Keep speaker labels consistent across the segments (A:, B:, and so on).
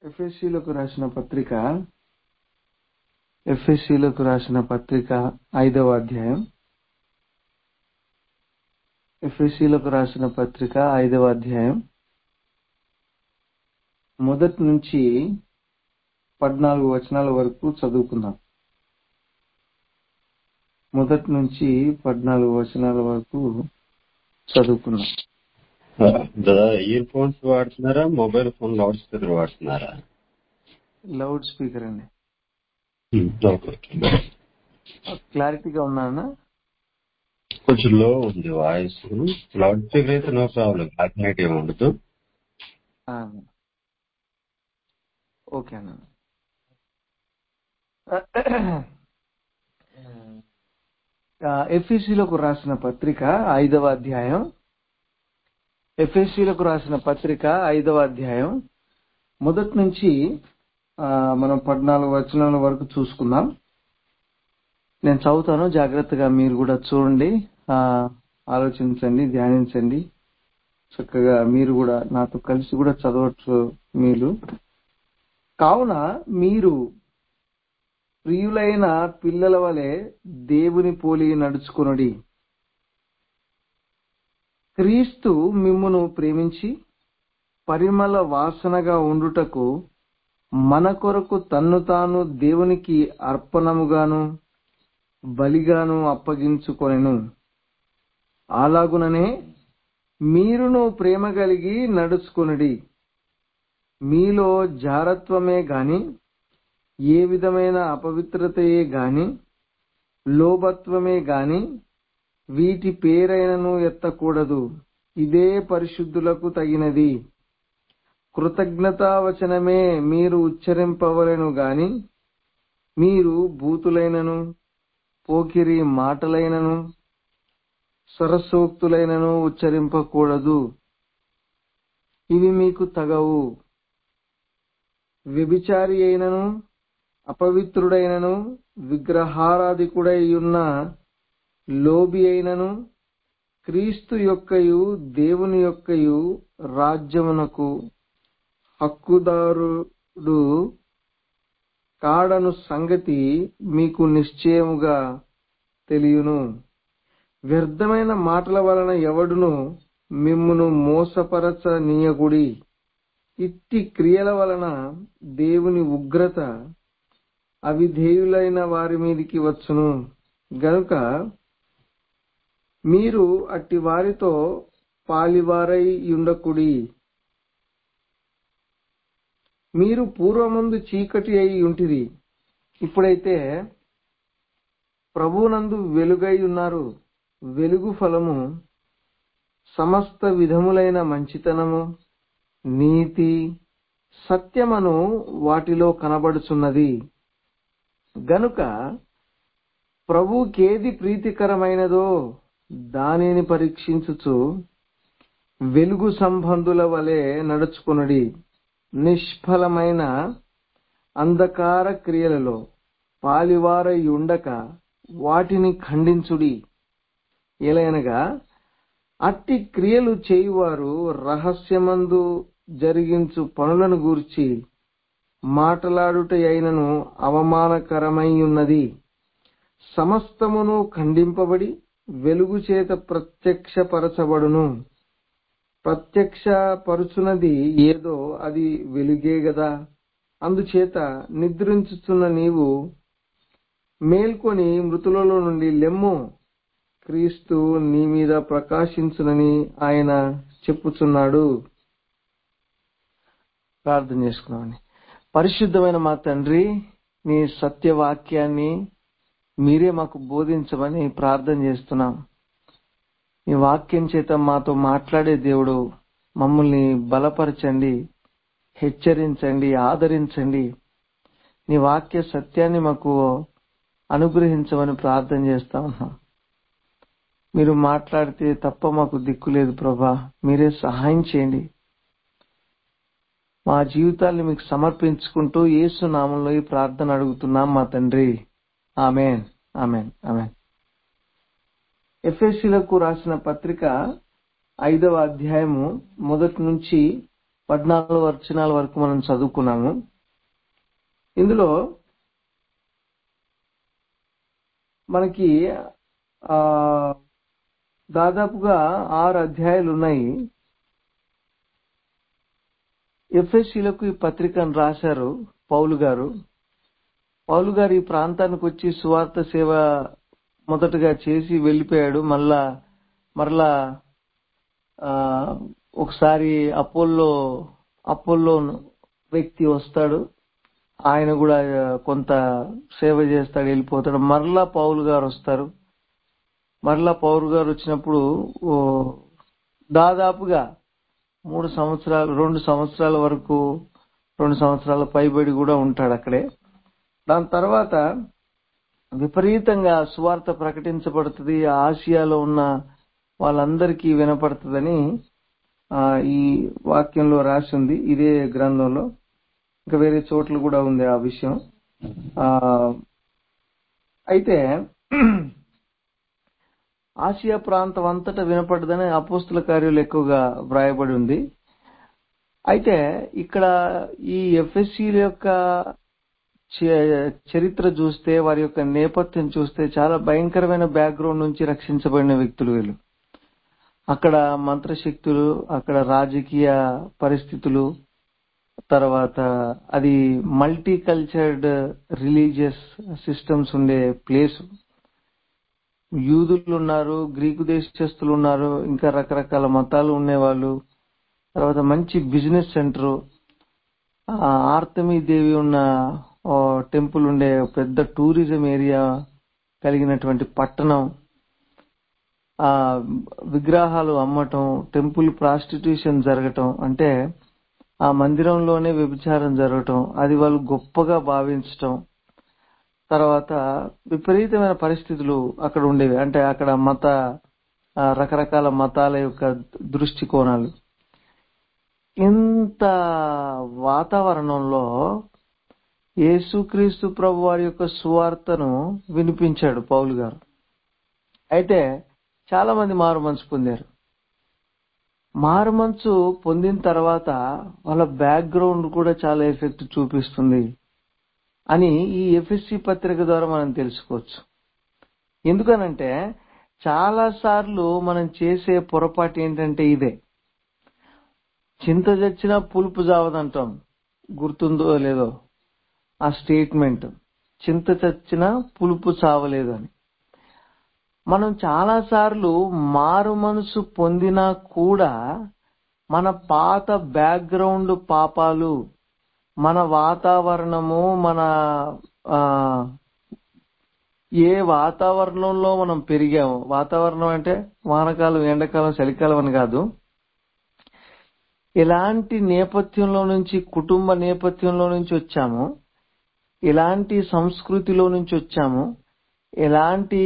A: ఎఫ్ఎస్సీలకు రాసిన పత్రిక ఎఫ్ఎస్సీలకు రాసిన పత్రిక ఐదవ అధ్యాయం ఎఫ్ఎస్సీలకు రాసిన పత్రిక ఐదవ అధ్యాయం మొదటి నుంచి పద్నాలుగు వచనాల వరకు చదువుకుందాం మొదటి నుంచి పద్నాలుగు వచనాల వరకు చదువుకుందాం
B: ఇయర్ ఫోన్స్ వాడుతున్నారా మొబైల్ ఫోన్ లౌడ్ స్పీకర్ వాడుతున్నారా
A: లౌడ్ స్పీకర్ అండి
B: ఉమ్, ఓకే, ఓకే.
A: క్లారిటీగా ఉన్నానా
B: కొంచెం లో ఉంది వాయిస్ లౌడ్ స్పీకర్ అయితే నో ప్రాబ్లం బ్లాక్ ఏమి ఉండదు
A: ఆ, ఓకే అన్న ఎఫ్ఎస్సీలకు రాసిన పత్రిక ఐదవ అధ్యాయం ఎఫ్ఎస్సీలకు రాసిన పత్రిక ఐదవ అధ్యాయం మొదటి నుంచి ఆ, మనం పద్నాలుగు వచనాల వరకు చూసుకుందాం నేను చదువుతాను జాగ్రత్తగా మీరు కూడా చూడండి ఆ, ఆలోచించండి ధ్యానించండి చక్కగా మీరు కూడా నాతో కలిసి కూడా చదవచ్చు మీరు కావున మీరు ప్రియులైన పిల్లల వలె దేవుని పోలి నడుచుకునుడి క్రీస్తు మిమ్మును ప్రేమించి పరిమళ వాసనగా ఉండుటకు మన కొరకు తన్ను తాను దేవునికి అర్పణముగాను బలిగాను అప్పగించుకొనెను అలాగుననే మీరును ప్రేమ కలిగి నడుచుకునుడి మీలో జారత్వమే గాని ఏ విధమైన అపవిత్రతయే గాని లోభత్వమే గాని వీటి పేరైనను ఎత్తకూడదు ఇదే పరిశుద్ధులకు తగినది కృతజ్ఞతావచనమే మీరు ఉచ్చరింపవలెను గాని మీరు బూతులైనను పోకిరి మాటలైనను సరసోక్తులైనను ఉచ్చరింపకూడదు ఇవి మీకు తగవు వ్యభిచారి అయినను అపవిత్రుడైనను విగ్రహారాధికుడై ఉన్న లోబి అయినను క్రీస్తు యొక్కయు దేవుని యొక్కయు రాజ్యమునకు హక్కుదారుడు కాడను సంగతి మీకు నిశ్చయముగా తెలియను వ్యర్థమైన మాటల వలన ఎవడును మిమ్మును మోసపరచ నీయకుడి ఇట్టి క్రియల వలన దేవుని ఉగ్రత అవిధేయులైన వారి మీదికి వచ్చును గనుక మీరు అట్టి వారితో పాలివారై ఉండకుడి మీరు పూర్వమందు చీకటి అయి ఉంటిరి ఇప్పుడైతే ప్రభువునందు వెలుగై ఉన్నారు వెలుగు ఫలము సమస్త విధములైన మంచితనము నీతి సత్యమను వాటిలో కనబడుచున్నది గనుక ప్రభుకేది ప్రీతికరమైనదో దానిని పరీక్షించుచు వెలుగు సంబంధుల వలె నడుచుకునుడి నిష్ఫలమైన అంధకార క్రియలలో పాలివారై ఉండక వాటిని ఖండించుడి ఎలయనగా అట్టి క్రియలు చేయువారు రహస్యమందు జరిగించు పనులను గూర్చి మాటలాడుట అయినను అవమానకరమై ఉన్నది సమస్తమును ఖండింపబడి వెలుగు చేత ప్రత్యక్షపరచబడును ప్రత్యక్షపరుచున్నది ఏదో అది వెలుగే గదా అందుచేత నిద్రించుచున్న నీవు మేల్కొని మృతులలో నుండి లెమ్ము క్రీస్తు నీ మీద ప్రకాశించునని ఆయన చెప్పుచున్నాడు ప్రార్థన చేసుకున్నామని పరిశుద్ధమైన మా తండ్రి నీ సత్యవాక్యాన్ని మీరే మాకు బోధించమని ప్రార్థన చేస్తున్నాం నీ వాక్యం చేత మాతో మాట్లాడే దేవుడు మమ్మల్ని బలపరచండి హెచ్చరించండి ఆదరించండి నీ వాక్య సత్యాన్ని మాకు అనుగ్రహించమని ప్రార్థన చేస్తా ఉన్నాం మీరు మాట్లాడితే తప్ప మాకు దిక్కు లేదు ప్రభా మీరే సహాయం చేయండి మా జీవితాన్ని మీకు సమర్పించుకుంటూ యేసు నామంలో ఈ ప్రార్థన అడుగుతున్నాం మా తండ్రి ఆమెన్ ఆమెన్ ఆమెన్ ఎఫ్ఎస్సీలకు రాసిన పత్రిక ఐదవ అధ్యాయము మొదటి నుంచి పద్నాలుగు వచనాల వరకు మనం చదువుకున్నాము ఇందులో మనకి ఆ దాదాపుగా ఆరు అధ్యాయాలు ఉన్నాయి ఎఫ్ఎస్సీలకు ఈ పత్రికను రాశారు పౌలు గారు పౌలు గారు ఈ ప్రాంతానికి వచ్చి సువార్త సేవ మొదటగా చేసి వెళ్ళిపోయాడు మళ్ళా మరలా ఆ, ఒకసారి అపోల్లో అపోల్లో వ్యక్తి వస్తాడు ఆయన కూడా కొంత సేవ చేస్తాడు వెళ్ళిపోతాడు మరలా పౌలు గారు వస్తారు మరలా పౌరు గారు వచ్చినప్పుడు ఓ దాదాపుగా మూడు సంవత్సరాలు రెండు సంవత్సరాల వరకు రెండు సంవత్సరాల పైబడి కూడా ఉంటాడు అక్కడే దాని తర్వాత విపరీతంగా సువార్త ప్రకటించబడుతుంది ఆసియాలో ఉన్న వాళ్ళందరికీ వినపడుతుందని ఆ, ఈ వాక్యంలో రాసి ఉంది ఇదే గ్రంథంలో ఇంకా వేరే చోట్ల కూడా ఉంది ఆ విషయం ఆ అయితే ఆసియా ప్రాంతం అంతటా వినపడదని అపోస్తుల కార్యాలు ఎక్కువగా వ్రాయబడి ఉంది అయితే ఇక్కడ ఈ ఎఫ్ఎస్సీల యొక్క చ- చరిత్ర చూస్తే వారి యొక్క నేపథ్యం చూస్తే చాలా భయంకరమైన బ్యాక్గ్రౌండ్ నుంచి రక్షించబడిన వ్యక్తులు వీళ్ళు అక్కడ మంత్రశక్తులు అక్కడ రాజకీయ పరిస్థితులు తర్వాత అది మల్టీ కల్చర్డ్ రిలీజియస్ సిస్టమ్స్ ఉండే ప్లేస్ యూదులు ఉన్నారు గ్రీకు దేశస్తులు ఉన్నారు ఇంకా రకరకాల మతాలు ఉండేవాళ్ళు తర్వాత మంచి బిజినెస్ సెంటర్ ఆర్తమీ దేవి ఉన్న ఓ టెంపుల్ ఉండే పెద్ద టూరిజం ఏరియా కలిగినటువంటి పట్టణం ఆ విగ్రహాలు అమ్మటం టెంపుల్ ప్రాస్టిట్యూషన్ జరగటం అంటే ఆ మందిరంలోనే వ్యభిచారం జరగటం అది వాళ్ళు గొప్పగా భావించటం తర్వాత విపరీతమైన పరిస్థితులు అక్కడ ఉండేవి అంటే అక్కడ మత ఆ, రకరకాల మతాల యొక్క దృష్టికోణాలు ఇంత వాతావరణంలో యేసుక్రీస్తు ప్రభు వారి యొక్క సువార్తను వినిపించాడు పౌలు గారు అయితే చాలా మంది మారు మనసు పొందారు మారు మనసు పొందిన తర్వాత వాళ్ళ బ్యాక్గ్రౌండ్ కూడా చాలా ఎఫెక్ట్ చూపిస్తుంది అని ఈ ఎఫ్ఎస్సి పత్రిక ద్వారా మనం తెలుసుకోవచ్చు ఎందుకనంటే చాలా సార్లు మనం చేసే పొరపాటు ఏంటంటే ఇదే చింత చచ్చినా పులుపు జావదంటాం గుర్తుందో లేదో ఆ స్టేట్మెంట్ చింత చచ్చినా పులుపు చావలేదు అని మనం చాలా సార్లు మారు మనసు పొందినా కూడా మన పాత బ్యాక్గ్రౌండ్ పాపాలు మన వాతావరణము మన ఆ ఏ వాతావరణంలో మనం పెరిగాము వాతావరణం అంటే వానకాలం ఎండాకాలం చలికాలం అని కాదు ఎలాంటి నేపథ్యంలో నుంచి కుటుంబ నేపథ్యంలో నుంచి వచ్చాము ఎలాంటి సంస్కృతిలో నుంచి వచ్చాము ఎలాంటి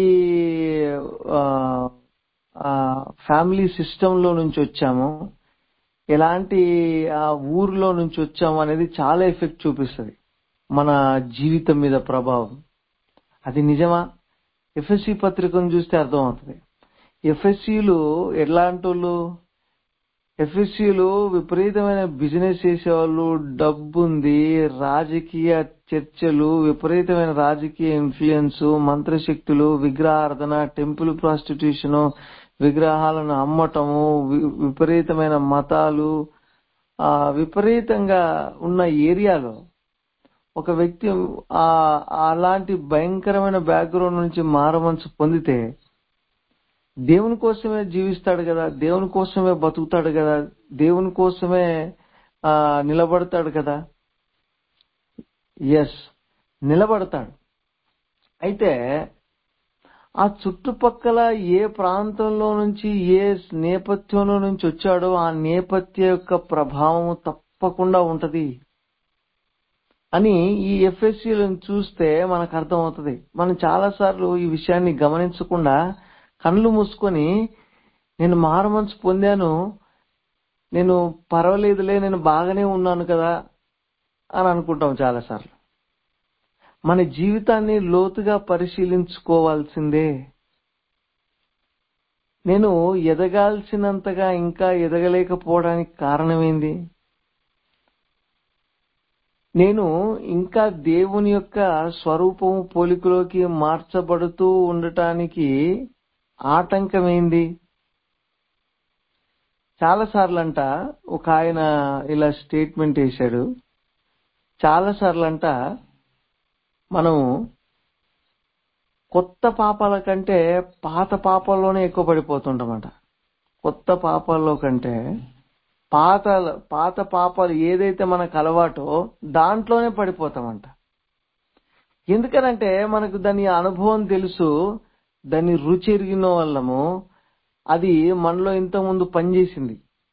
A: ఫ్యామిలీ సిస్టంలో నుంచి వచ్చాము ఎలాంటి ఆ ఊర్లో నుంచి వచ్చాము అనేది చాలా ఎఫెక్ట్ చూపిస్తుంది మన జీవితం మీద ప్రభావం అది నిజమా ఎఫ్ఎస్సి పత్రికను చూస్తే అర్థమవుతుంది ఎఫ్ఎస్సీలు ఎలాంటి వాళ్ళు ఎఫ్ఎస్సీలు విపరీతమైన బిజినెస్ చేసేవాళ్ళు డబ్బు ఉంది రాజకీయ చర్చలు విపరీతమైన రాజకీయ ఇన్ఫ్లుయెన్స్ మంత్రశక్తులు విగ్రహార్థన టెంపుల్ ప్రాస్టిట్యూషన్ విగ్రహాలను అమ్మటము వి- విపరీతమైన మతాలు ఆ విపరీతంగా ఉన్న ఏరియాలో ఒక వ్యక్తి ఆ అలాంటి భయంకరమైన బ్యాక్గ్రౌండ్ నుంచి మారమనసు పొందితే దేవుని కోసమే జీవిస్తాడు కదా దేవుని కోసమే బతుకుతాడు కదా దేవుని కోసమే ఆ నిలబడతాడు కదా ఎస్ నిలబడతాడు అయితే ఆ చుట్టుపక్కల ఏ ప్రాంతంలో నుంచి ఏ నేపథ్యంలో నుంచి వచ్చాడో ఆ నేపథ్య యొక్క ప్రభావం తప్పకుండా ఉంటది అని ఈ ఎఫ్ఎస్సీలను చూస్తే మనకు అర్థమవుతుంది మనం చాలా సార్లు ఈ విషయాన్ని గమనించకుండా కళ్ళు మూసుకొని నేను మారుమనసు పొందాను నేను పర్వాలేదులే నేను బాగానే ఉన్నాను కదా అని అనుకుంటాం చాలా సార్లు మన జీవితాన్ని లోతుగా పరిశీలించుకోవాల్సిందే నేను ఎదగాల్సినంతగా ఇంకా ఎదగలేకపోవడానికి కారణమేంది నేను ఇంకా దేవుని యొక్క స్వరూపము పోలికలోకి మార్చబడుతూ ఉండటానికి ఆటంకమైంది చాలా సార్లంట ఒక ఆయన ఇలా స్టేట్మెంట్ వేశాడు చాలా సార్లంట మనం కొత్త పాపాల కంటే పాత పాపాల్లోనే ఎక్కువ పడిపోతుంటామంట కొత్త పాపాల్లో కంటే పాత పాత పాపాలు ఏదైతే మనకు అలవాటో దాంట్లోనే పడిపోతామంట ఎందుకనంటే మనకు దాని అనుభవం తెలుసు దాన్ని రుచి ఎరిగిన వాళ్ళము అది మనలో ఇంతకుముందు పనిచేసింది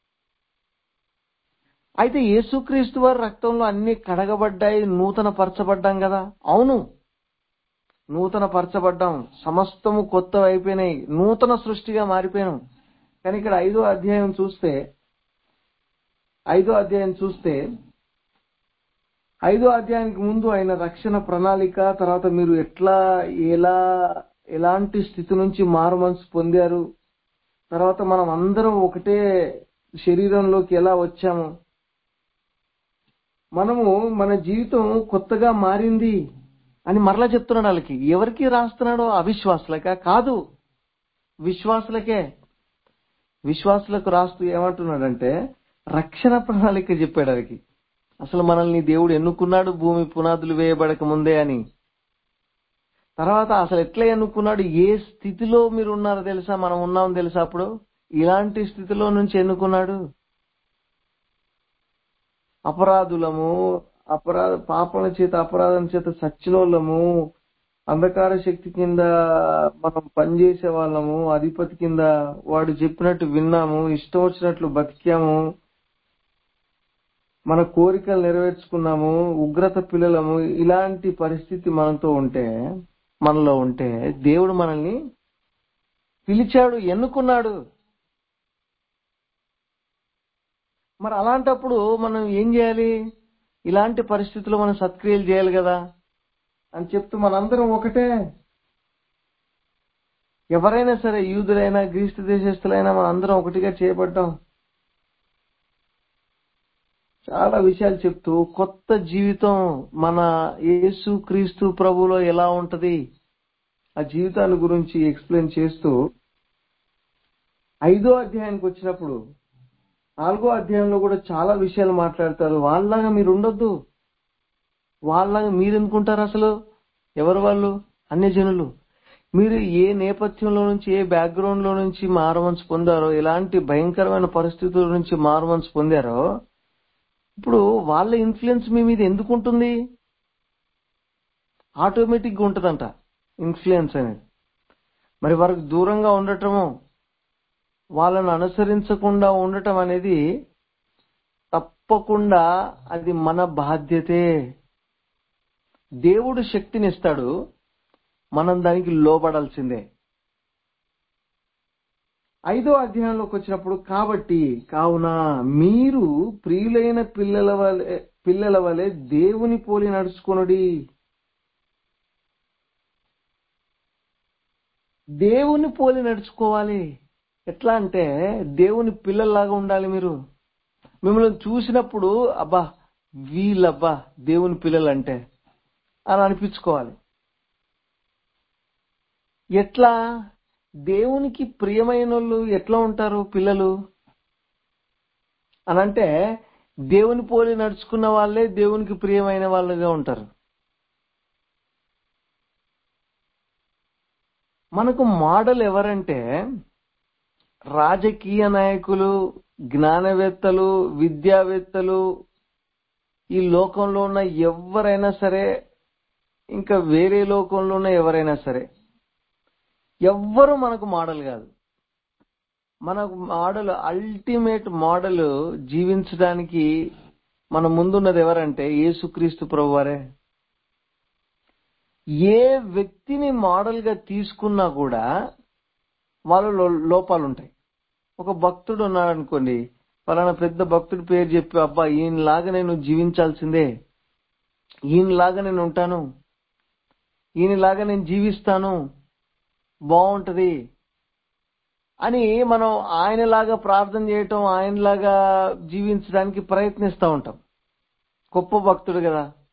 A: అయితే యేసుక్రీస్తు వారి రక్తంలో అన్ని కడగబడ్డాయి నూతన పరచబడ్డాం కదా అవును నూతన పరచబడ్డాం సమస్తము కొత్త అయిపోయినాయి నూతన సృష్టిగా మారిపోయాం కానీ ఇక్కడ ఐదో అధ్యాయం చూస్తే ఐదో అధ్యాయం చూస్తే ఐదో అధ్యాయానికి ముందు ఆయన రక్షణ ప్రణాళిక తర్వాత మీరు ఎట్లా ఎలా ఎలాంటి స్థితి నుంచి మారు మనసు పొందారు తర్వాత మనం అందరం ఒకటే శరీరంలోకి ఎలా వచ్చాము మనము మన జీవితం కొత్తగా మారింది అని మరలా చెప్తున్నాడు వాళ్ళకి ఎవరికి రాస్తున్నాడో అవిశ్వాసులక కాదు విశ్వాసులకే విశ్వాసులకు రాస్తూ ఏమంటున్నాడంటే రక్షణ ప్రణాళిక చెప్పాడు వాళ్ళకి అసలు మనల్ని దేవుడు ఎన్నుకున్నాడు భూమి పునాదులు వేయబడక ముందే అని తర్వాత అసలు ఎట్లా ఎన్నుకున్నాడు ఏ స్థితిలో మీరు ఉన్నారో తెలుసా మనం ఉన్నాం తెలుసా అప్పుడు ఇలాంటి స్థితిలో నుంచి ఎన్నుకున్నాడు అపరాధులము అపరాధ పాపల చేత అపరాధం చేత సచ్చినోళ్ళము అంధకార శక్తి కింద మనం పనిచేసే వాళ్ళము అధిపతి కింద వాడు చెప్పినట్టు విన్నాము ఇష్టం వచ్చినట్లు బతికాము మన కోరికలు నెరవేర్చుకున్నాము ఉగ్రత పిల్లలము ఇలాంటి పరిస్థితి మనతో ఉంటే మనలో ఉంటే దేవుడు మనల్ని పిలిచాడు ఎన్నుకున్నాడు మరి అలాంటప్పుడు మనం ఏం చేయాలి ఇలాంటి పరిస్థితుల్లో మనం సత్క్రియలు చేయాలి కదా అని చెప్తూ మనందరం ఒకటే ఎవరైనా సరే యూదులైనా గ్రీస్తు దేశస్తులైనా మన అందరం ఒకటిగా చేయబడ్డాం చాలా విషయాలు చెప్తూ కొత్త జీవితం మన యేసు క్రీస్తు ప్రభులో ఎలా ఉంటది ఆ జీవితాన్ని గురించి ఎక్స్ప్లెయిన్ చేస్తూ ఐదో అధ్యాయానికి వచ్చినప్పుడు నాలుగో అధ్యాయంలో కూడా చాలా విషయాలు మాట్లాడతారు వాళ్ళలాగా మీరు ఉండొద్దు వాళ్ళలాగా మీరు ఎందుకుంటారు అసలు ఎవరు వాళ్ళు అన్యజనులు మీరు ఏ నేపథ్యంలో నుంచి ఏ బ్యాక్గ్రౌండ్ లో నుంచి మారమన్స్ పొందారో ఎలాంటి భయంకరమైన పరిస్థితుల నుంచి మారమన్స్ పొందారో ఇప్పుడు వాళ్ళ ఇన్ఫ్లుయెన్స్ మీ మీద ఎందుకు ఉంటుంది ఆటోమేటిక్ గా ఉంటదంట ఇన్ఫ్లుయెన్స్ అనేది మరి వారికి దూరంగా ఉండటము వాళ్ళను అనుసరించకుండా ఉండటం అనేది తప్పకుండా అది మన బాధ్యతే దేవుడు శక్తినిస్తాడు మనం దానికి లోబడాల్సిందే ఐదో అధ్యాయంలోకి వచ్చినప్పుడు కాబట్టి కావున మీరు ప్రియులైన పిల్లల వలె పిల్లల వలె దేవుని పోలి నడుచుకొనుడి దేవుని పోలి నడుచుకోవాలి ఎట్లా అంటే దేవుని పిల్లల్లాగా ఉండాలి మీరు మిమ్మల్ని చూసినప్పుడు అబ్బా వీళ్ళబ్బా దేవుని పిల్లలు అంటే అని అనిపించుకోవాలి ఎట్లా దేవునికి ప్రియమైన వాళ్ళు ఎట్లా ఉంటారు పిల్లలు అనంటే దేవుని పోలి నడుచుకున్న వాళ్ళే దేవునికి ప్రియమైన వాళ్ళుగా ఉంటారు మనకు మోడల్ ఎవరంటే రాజకీయ నాయకులు జ్ఞానవేత్తలు విద్యావేత్తలు ఈ లోకంలో ఉన్న ఎవరైనా సరే ఇంకా వేరే లోకంలో ఉన్న ఎవరైనా సరే ఎవ్వరు మనకు మోడల్ కాదు మనకు మోడల్ అల్టిమేట్ మోడల్ జీవించడానికి మన ముందున్నది ఎవరంటే యేసుక్రీస్తు ప్రభువారే ఏ వ్యక్తిని మోడల్ గా తీసుకున్నా కూడా వాళ్ళలో లోపాలు ఉంటాయి ఒక భక్తుడు ఉన్నాడు అనుకోండి ఫలానా పెద్ద భక్తుడి పేరు చెప్పి అబ్బా ఈయనలాగా నేను జీవించాల్సిందే ఈయనలాగా నేను ఉంటాను ఈయనలాగా నేను జీవిస్తాను బాగుంటది అని మనం ఆయనలాగా ప్రార్థన చేయటం ఆయనలాగా జీవించడానికి ప్రయత్నిస్తూ ఉంటాం గొప్ప భక్తుడు కదా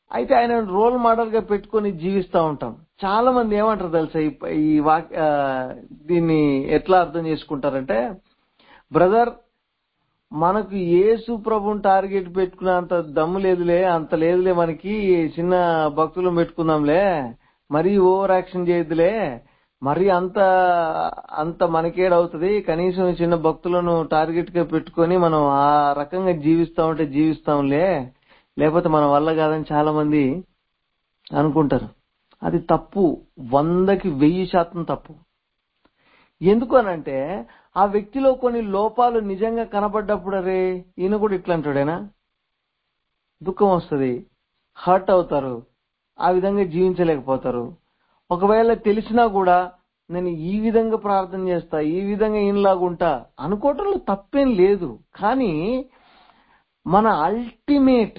A: అయితే ఆయన రోల్ మోడల్ గా పెట్టుకొని జీవిస్తూ ఉంటాం చాలా మంది ఏమంటారు తెలుసా ఈ ఈ వాక్ ఆ, దీన్ని ఎట్లా అర్థం చేసుకుంటారంటే బ్రదర్ మనకు యేసు ప్రభుని టార్గెట్ పెట్టుకునే అంత దమ్ము లేదులే అంత లేదులే మనకి చిన్న భక్తులను పెట్టుకుందాంలే మరీ ఓవర్ యాక్షన్ చేయొద్దులే మరి అంత అంత మనకేడవుతుంది కనీసం చిన్న భక్తులను టార్గెట్ గా పెట్టుకొని మనం ఆ రకంగా జీవిస్తా ఉంటే జీవిస్తాంలే లేకపోతే మన వల్ల కాదని చాలా మంది అనుకుంటారు అది తప్పు వందకి వెయ్యి శాతం తప్పు ఎందుకు అనంటే ఆ వ్యక్తిలో కొన్ని లోపాలు నిజంగా కనబడ్డప్పుడు అరే ఈయన కూడా ఇట్లా అంటాడేనా దుఃఖం వస్తుంది హర్ట్ అవుతారు ఆ విధంగా జీవించలేకపోతారు ఒకవేళ తెలిసినా కూడా నేను ఈ విధంగా ప్రార్థన చేస్తా ఈ విధంగా ఈయనలాగుంటా అనుకోవటంలో తప్పేం లేదు కానీ మన అల్టిమేట్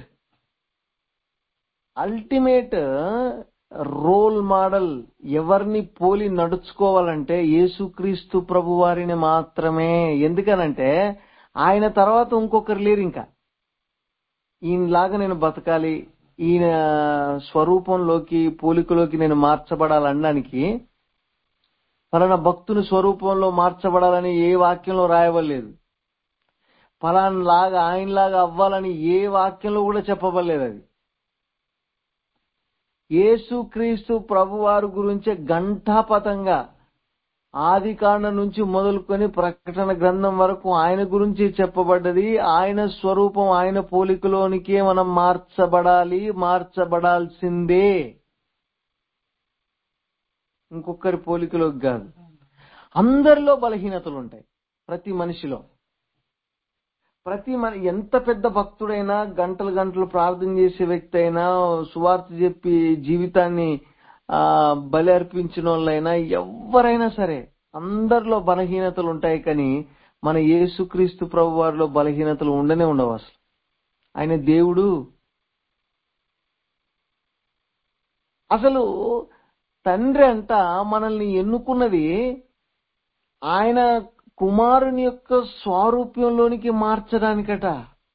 A: అల్టిమేట్ రోల్ మోడల్ ఎవరిని పోలి నడుచుకోవాలంటే యేసుక్రీస్తు ప్రభు వారిని మాత్రమే ఎందుకనంటే ఆయన తర్వాత ఇంకొకరు లేరు ఇంకా ఈయనలాగా నేను బతకాలి ఈయన స్వరూపంలోకి పోలికలోకి నేను మార్చబడాలనడానికి ఫలానా భక్తుని స్వరూపంలో మార్చబడాలని ఏ వాక్యంలో రాయవలేదు ఫలానా లాగా ఆయనలాగా అవ్వాలని ఏ వాక్యంలో కూడా చెప్పబడలేదు అది యేసుక్రీస్తు ప్రభువారు గురించే ఘంటాపథంగా ఆది కాండం నుంచి మొదలుకొని ప్రకటన గ్రంథం వరకు ఆయన గురించి చెప్పబడ్డది ఆయన స్వరూపం ఆయన పోలికలోనికే మనం మార్చబడాలి మార్చబడాల్సిందే ఇంకొకరి పోలికలోకి కాదు అందరిలో బలహీనతలు ఉంటాయి ప్రతి మనిషిలో ప్రతి మన ఎంత పెద్ద భక్తుడైనా గంటలు గంటలు ప్రార్థన చేసే వ్యక్తి అయినా సువార్త చెప్పి జీవితాన్ని ఆ బలి అర్పించిన వాళ్ళైనా ఎవరైనా సరే అందరిలో బలహీనతలు ఉంటాయి కానీ మన యేసుక్రీస్తు ప్రభు వారిలో బలహీనతలు ఉండనే ఉండవు అసలు ఆయన దేవుడు అసలు తండ్రి అంట మనల్ని ఎన్నుకున్నది ఆయన కుమారుని యొక్క స్వారూప్యంలోనికి మార్చడానికట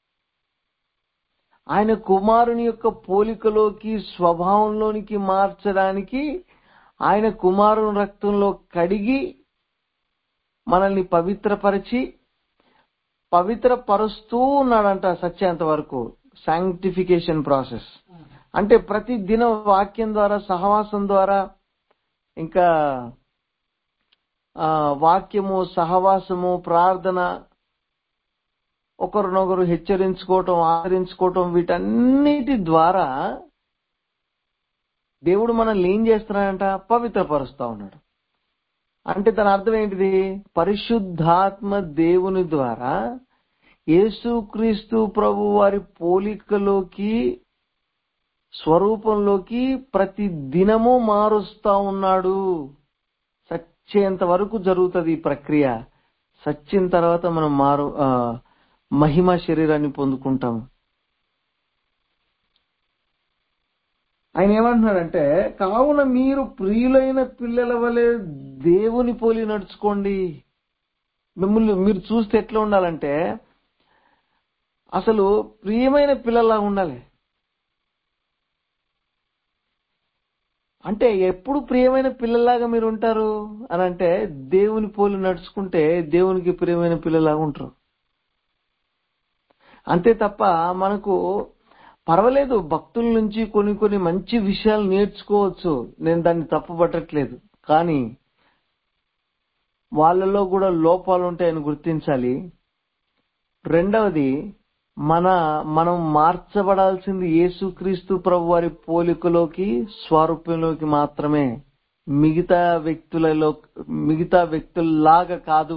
A: ఆయన కుమారుని యొక్క పోలికలోకి స్వభావంలోనికి మార్చడానికి ఆయన కుమారుని రక్తంలో కడిగి మనల్ని పవిత్రపరిచి పవిత్రపరుస్తూ ఉన్నాడంట సత్యాంత వరకు శాంక్టిఫికేషన్ ప్రాసెస్ అంటే ప్రతి దిన వాక్యం ద్వారా సహవాసం ద్వారా ఇంకా ఆ వాక్యము సహవాసము ప్రార్థన ఒకరినొకరు హెచ్చరించుకోవటం ఆదరించుకోవటం వీటన్నిటి ద్వారా దేవుడు మనల్ని ఏం చేస్తున్నాడంట పవిత్రపరుస్తా ఉన్నాడు అంటే దాని అర్థం ఏంటిది పరిశుద్ధాత్మ దేవుని ద్వారా యేసుక్రీస్తు ప్రభు వారి పోలికలోకి స్వరూపంలోకి ప్రతి దినము మారుస్తా ఉన్నాడు సచ్చేంత వరకు జరుగుతుంది ఈ ప్రక్రియ సచ్చిన తర్వాత మనం మారు ఆ, మహిమ శరీరాన్ని పొందుకుంటాం ఆయన ఏమంటున్నాడంటే కావున మీరు ప్రియులైన పిల్లల వలె దేవుని పోలి నడుచుకోండి మిమ్మల్ని మీరు చూస్తే ఎట్లా ఉండాలంటే అసలు ప్రియమైన పిల్లలా ఉండాలి అంటే ఎప్పుడు ప్రియమైన పిల్లలాగా మీరు ఉంటారు అని అంటే దేవుని పోలి నడుచుకుంటే దేవునికి ప్రియమైన పిల్లలాగా ఉంటారు అంతే తప్ప మనకు పర్వాలేదు భక్తుల నుంచి కొన్ని కొన్ని మంచి విషయాలు నేర్చుకోవచ్చు నేను దాన్ని తప్పుపట్టట్లేదు కానీ వాళ్ళలో కూడా లోపాలు ఉంటాయని గుర్తించాలి రెండవది మన మనం మార్చబడాల్సింది యేసుక్రీస్తు ప్రభు వారి పోలికలోకి స్వరూపంలోకి మాత్రమే మిగతా వ్యక్తులలో మిగతా వ్యక్తుల్లాగా కాదు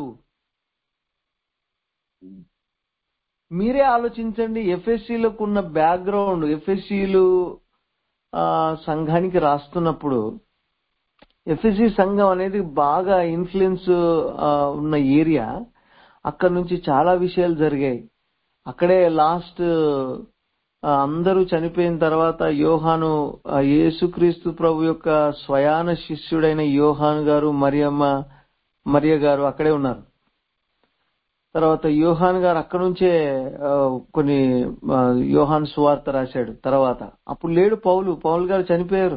A: మీరే ఆలోచించండి ఎఫ్ఎస్సీలకు ఉన్న బ్యాక్గ్రౌండ్ ఎఫ్ఎస్సీలు సంఘానికి రాస్తున్నప్పుడు ఎఫ్ఎస్సి సంఘం అనేది బాగా ఇన్ఫ్లుయెన్స్ ఉన్న ఏరియా అక్కడ నుంచి చాలా విషయాలు జరిగాయి అక్కడే లాస్ట్ అందరూ చనిపోయిన తర్వాత యోహాను ఆ, యేసుక్రీస్తు ప్రభు యొక్క స్వయాన శిష్యుడైన యోహాను గారు మరియమ్మ మరియ గారు అక్కడే ఉన్నారు తర్వాత యోహాన్ గారు అక్కడ నుంచే ఆ, కొన్ని ఆ, యోహాన్ సువార్త రాశాడు తర్వాత అప్పుడు లేడు పౌలు పౌలు గారు చనిపోయారు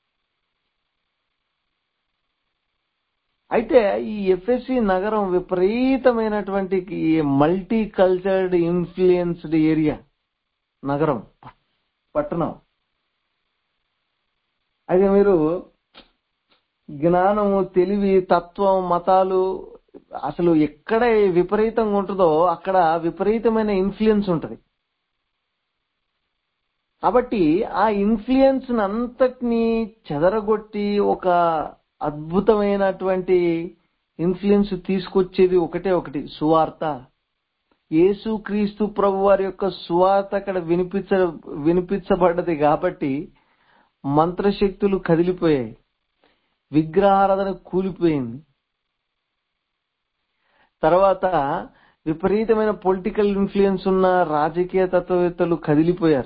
A: అయితే ఈ ఎఫ్ఎస్సి నగరం విపరీతమైనటువంటి మల్టీ కల్చర్డ్ ఇన్ఫ్లుయెన్స్డ్ ఏరియా నగరం పట్టణం అయితే మీరు జ్ఞానము తెలివి తత్వం మతాలు అసలు ఎక్కడ విపరీతంగా ఉంటుందో అక్కడ విపరీతమైన ఇన్ఫ్లుయెన్స్ ఉంటది కాబట్టి ఆ ఇన్ఫ్లుయెన్స్ అంతటిని చెదరగొట్టి ఒక అద్భుతమైనటువంటి ఇన్ఫ్లుయెన్స్ తీసుకొచ్చేది ఒకటే ఒకటి సువార్త యేసు క్రీస్తు ప్రభు వారి యొక్క సువార్త అక్కడ వినిపించ వినిపించబడ్డది కాబట్టి మంత్రశక్తులు కదిలిపోయాయి విగ్రహారాధన కూలిపోయింది తర్వాత విపరీతమైన పొలిటికల్ ఇన్ఫ్లుయెన్స్ ఉన్న రాజకీయ తత్వవేత్తలు కదిలిపోయారు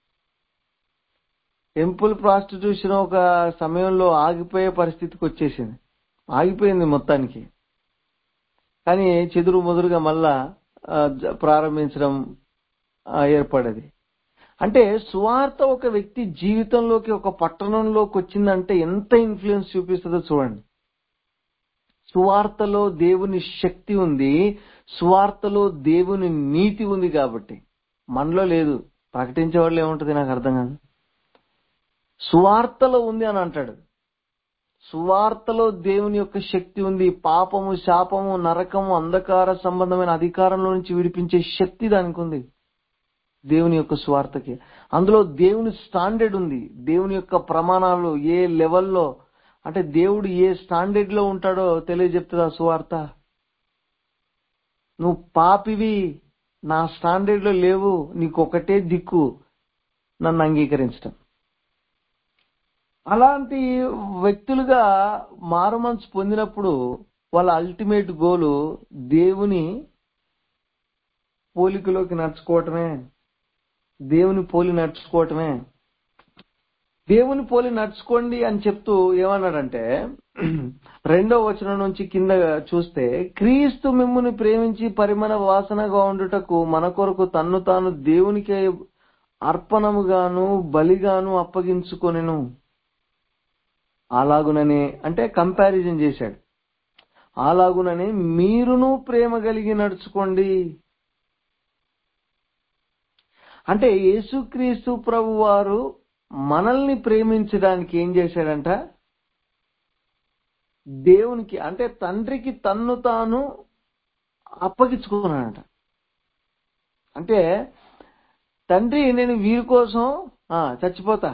A: టెంపుల్ ప్రాస్టిట్యూషన్ ఒక సమయంలో ఆగిపోయే పరిస్థితికి వచ్చేసింది ఆగిపోయింది మొత్తానికి కానీ చెదురు ముదురుగా మళ్ళా ఆ, జ- ప్రారంభించడం ఆ, ఏర్పడేది అంటే సువార్త ఒక వ్యక్తి జీవితంలోకి ఒక పట్టణంలోకి వచ్చిందంటే ఎంత ఇన్ఫ్లుయెన్స్ చూపిస్తుందో చూడండి సువార్తలో దేవుని శక్తి ఉంది సువార్తలో దేవుని నీతి ఉంది కాబట్టి మనలో లేదు ప్రకటించే వాళ్ళు ఏముంటది నాకు అర్థం కాదు సువార్తలో ఉంది అని అంటాడు సువార్తలో దేవుని యొక్క శక్తి ఉంది పాపము శాపము నరకము అంధకార సంబంధమైన అధికారంలో నుంచి విడిపించే శక్తి దానికి ఉంది దేవుని యొక్క సువార్తకి అందులో దేవుని స్టాండర్డ్ ఉంది దేవుని యొక్క ప్రమాణాలు ఏ లెవెల్లో అంటే దేవుడు ఏ స్టాండర్డ్ లో ఉంటాడో తెలియజెప్తుంది ఆ సువార్త నువ్వు పాపివి నా స్టాండర్డ్ లో లేవు నీకు ఒకటే దిక్కు నన్ను అంగీకరించడం అలాంటి వ్యక్తులుగా మారుమనసు పొందినప్పుడు వాళ్ళ అల్టిమేట్ గోలు దేవుని పోలికలోకి నడుచుకోవటమే దేవుని పోలి నడుచుకోవటమే దేవుని పోలి నడుచుకోండి అని చెప్తూ ఏమన్నాడంటే రెండో వచనం నుంచి కింద చూస్తే క్రీస్తు మిమ్ముని ప్రేమించి పరిమళ వాసనగా ఉండుటకు మన కొరకు తన్ను తాను దేవునికి అర్పణముగాను బలిగాను అప్పగించుకొనెను అలాగునని అంటే కంపారిజన్ చేశాడు అలాగునని మీరును ప్రేమ కలిగి నడుచుకోండి అంటే యేసుక్రీస్తు ప్రభు వారు మనల్ని ప్రేమించడానికి ఏం చేశాడంట దేవునికి అంటే తండ్రికి తన్ను తాను అప్పగించుకున్నాడంట అంటే తండ్రి నేను వీరి కోసం ఆ, చచ్చిపోతా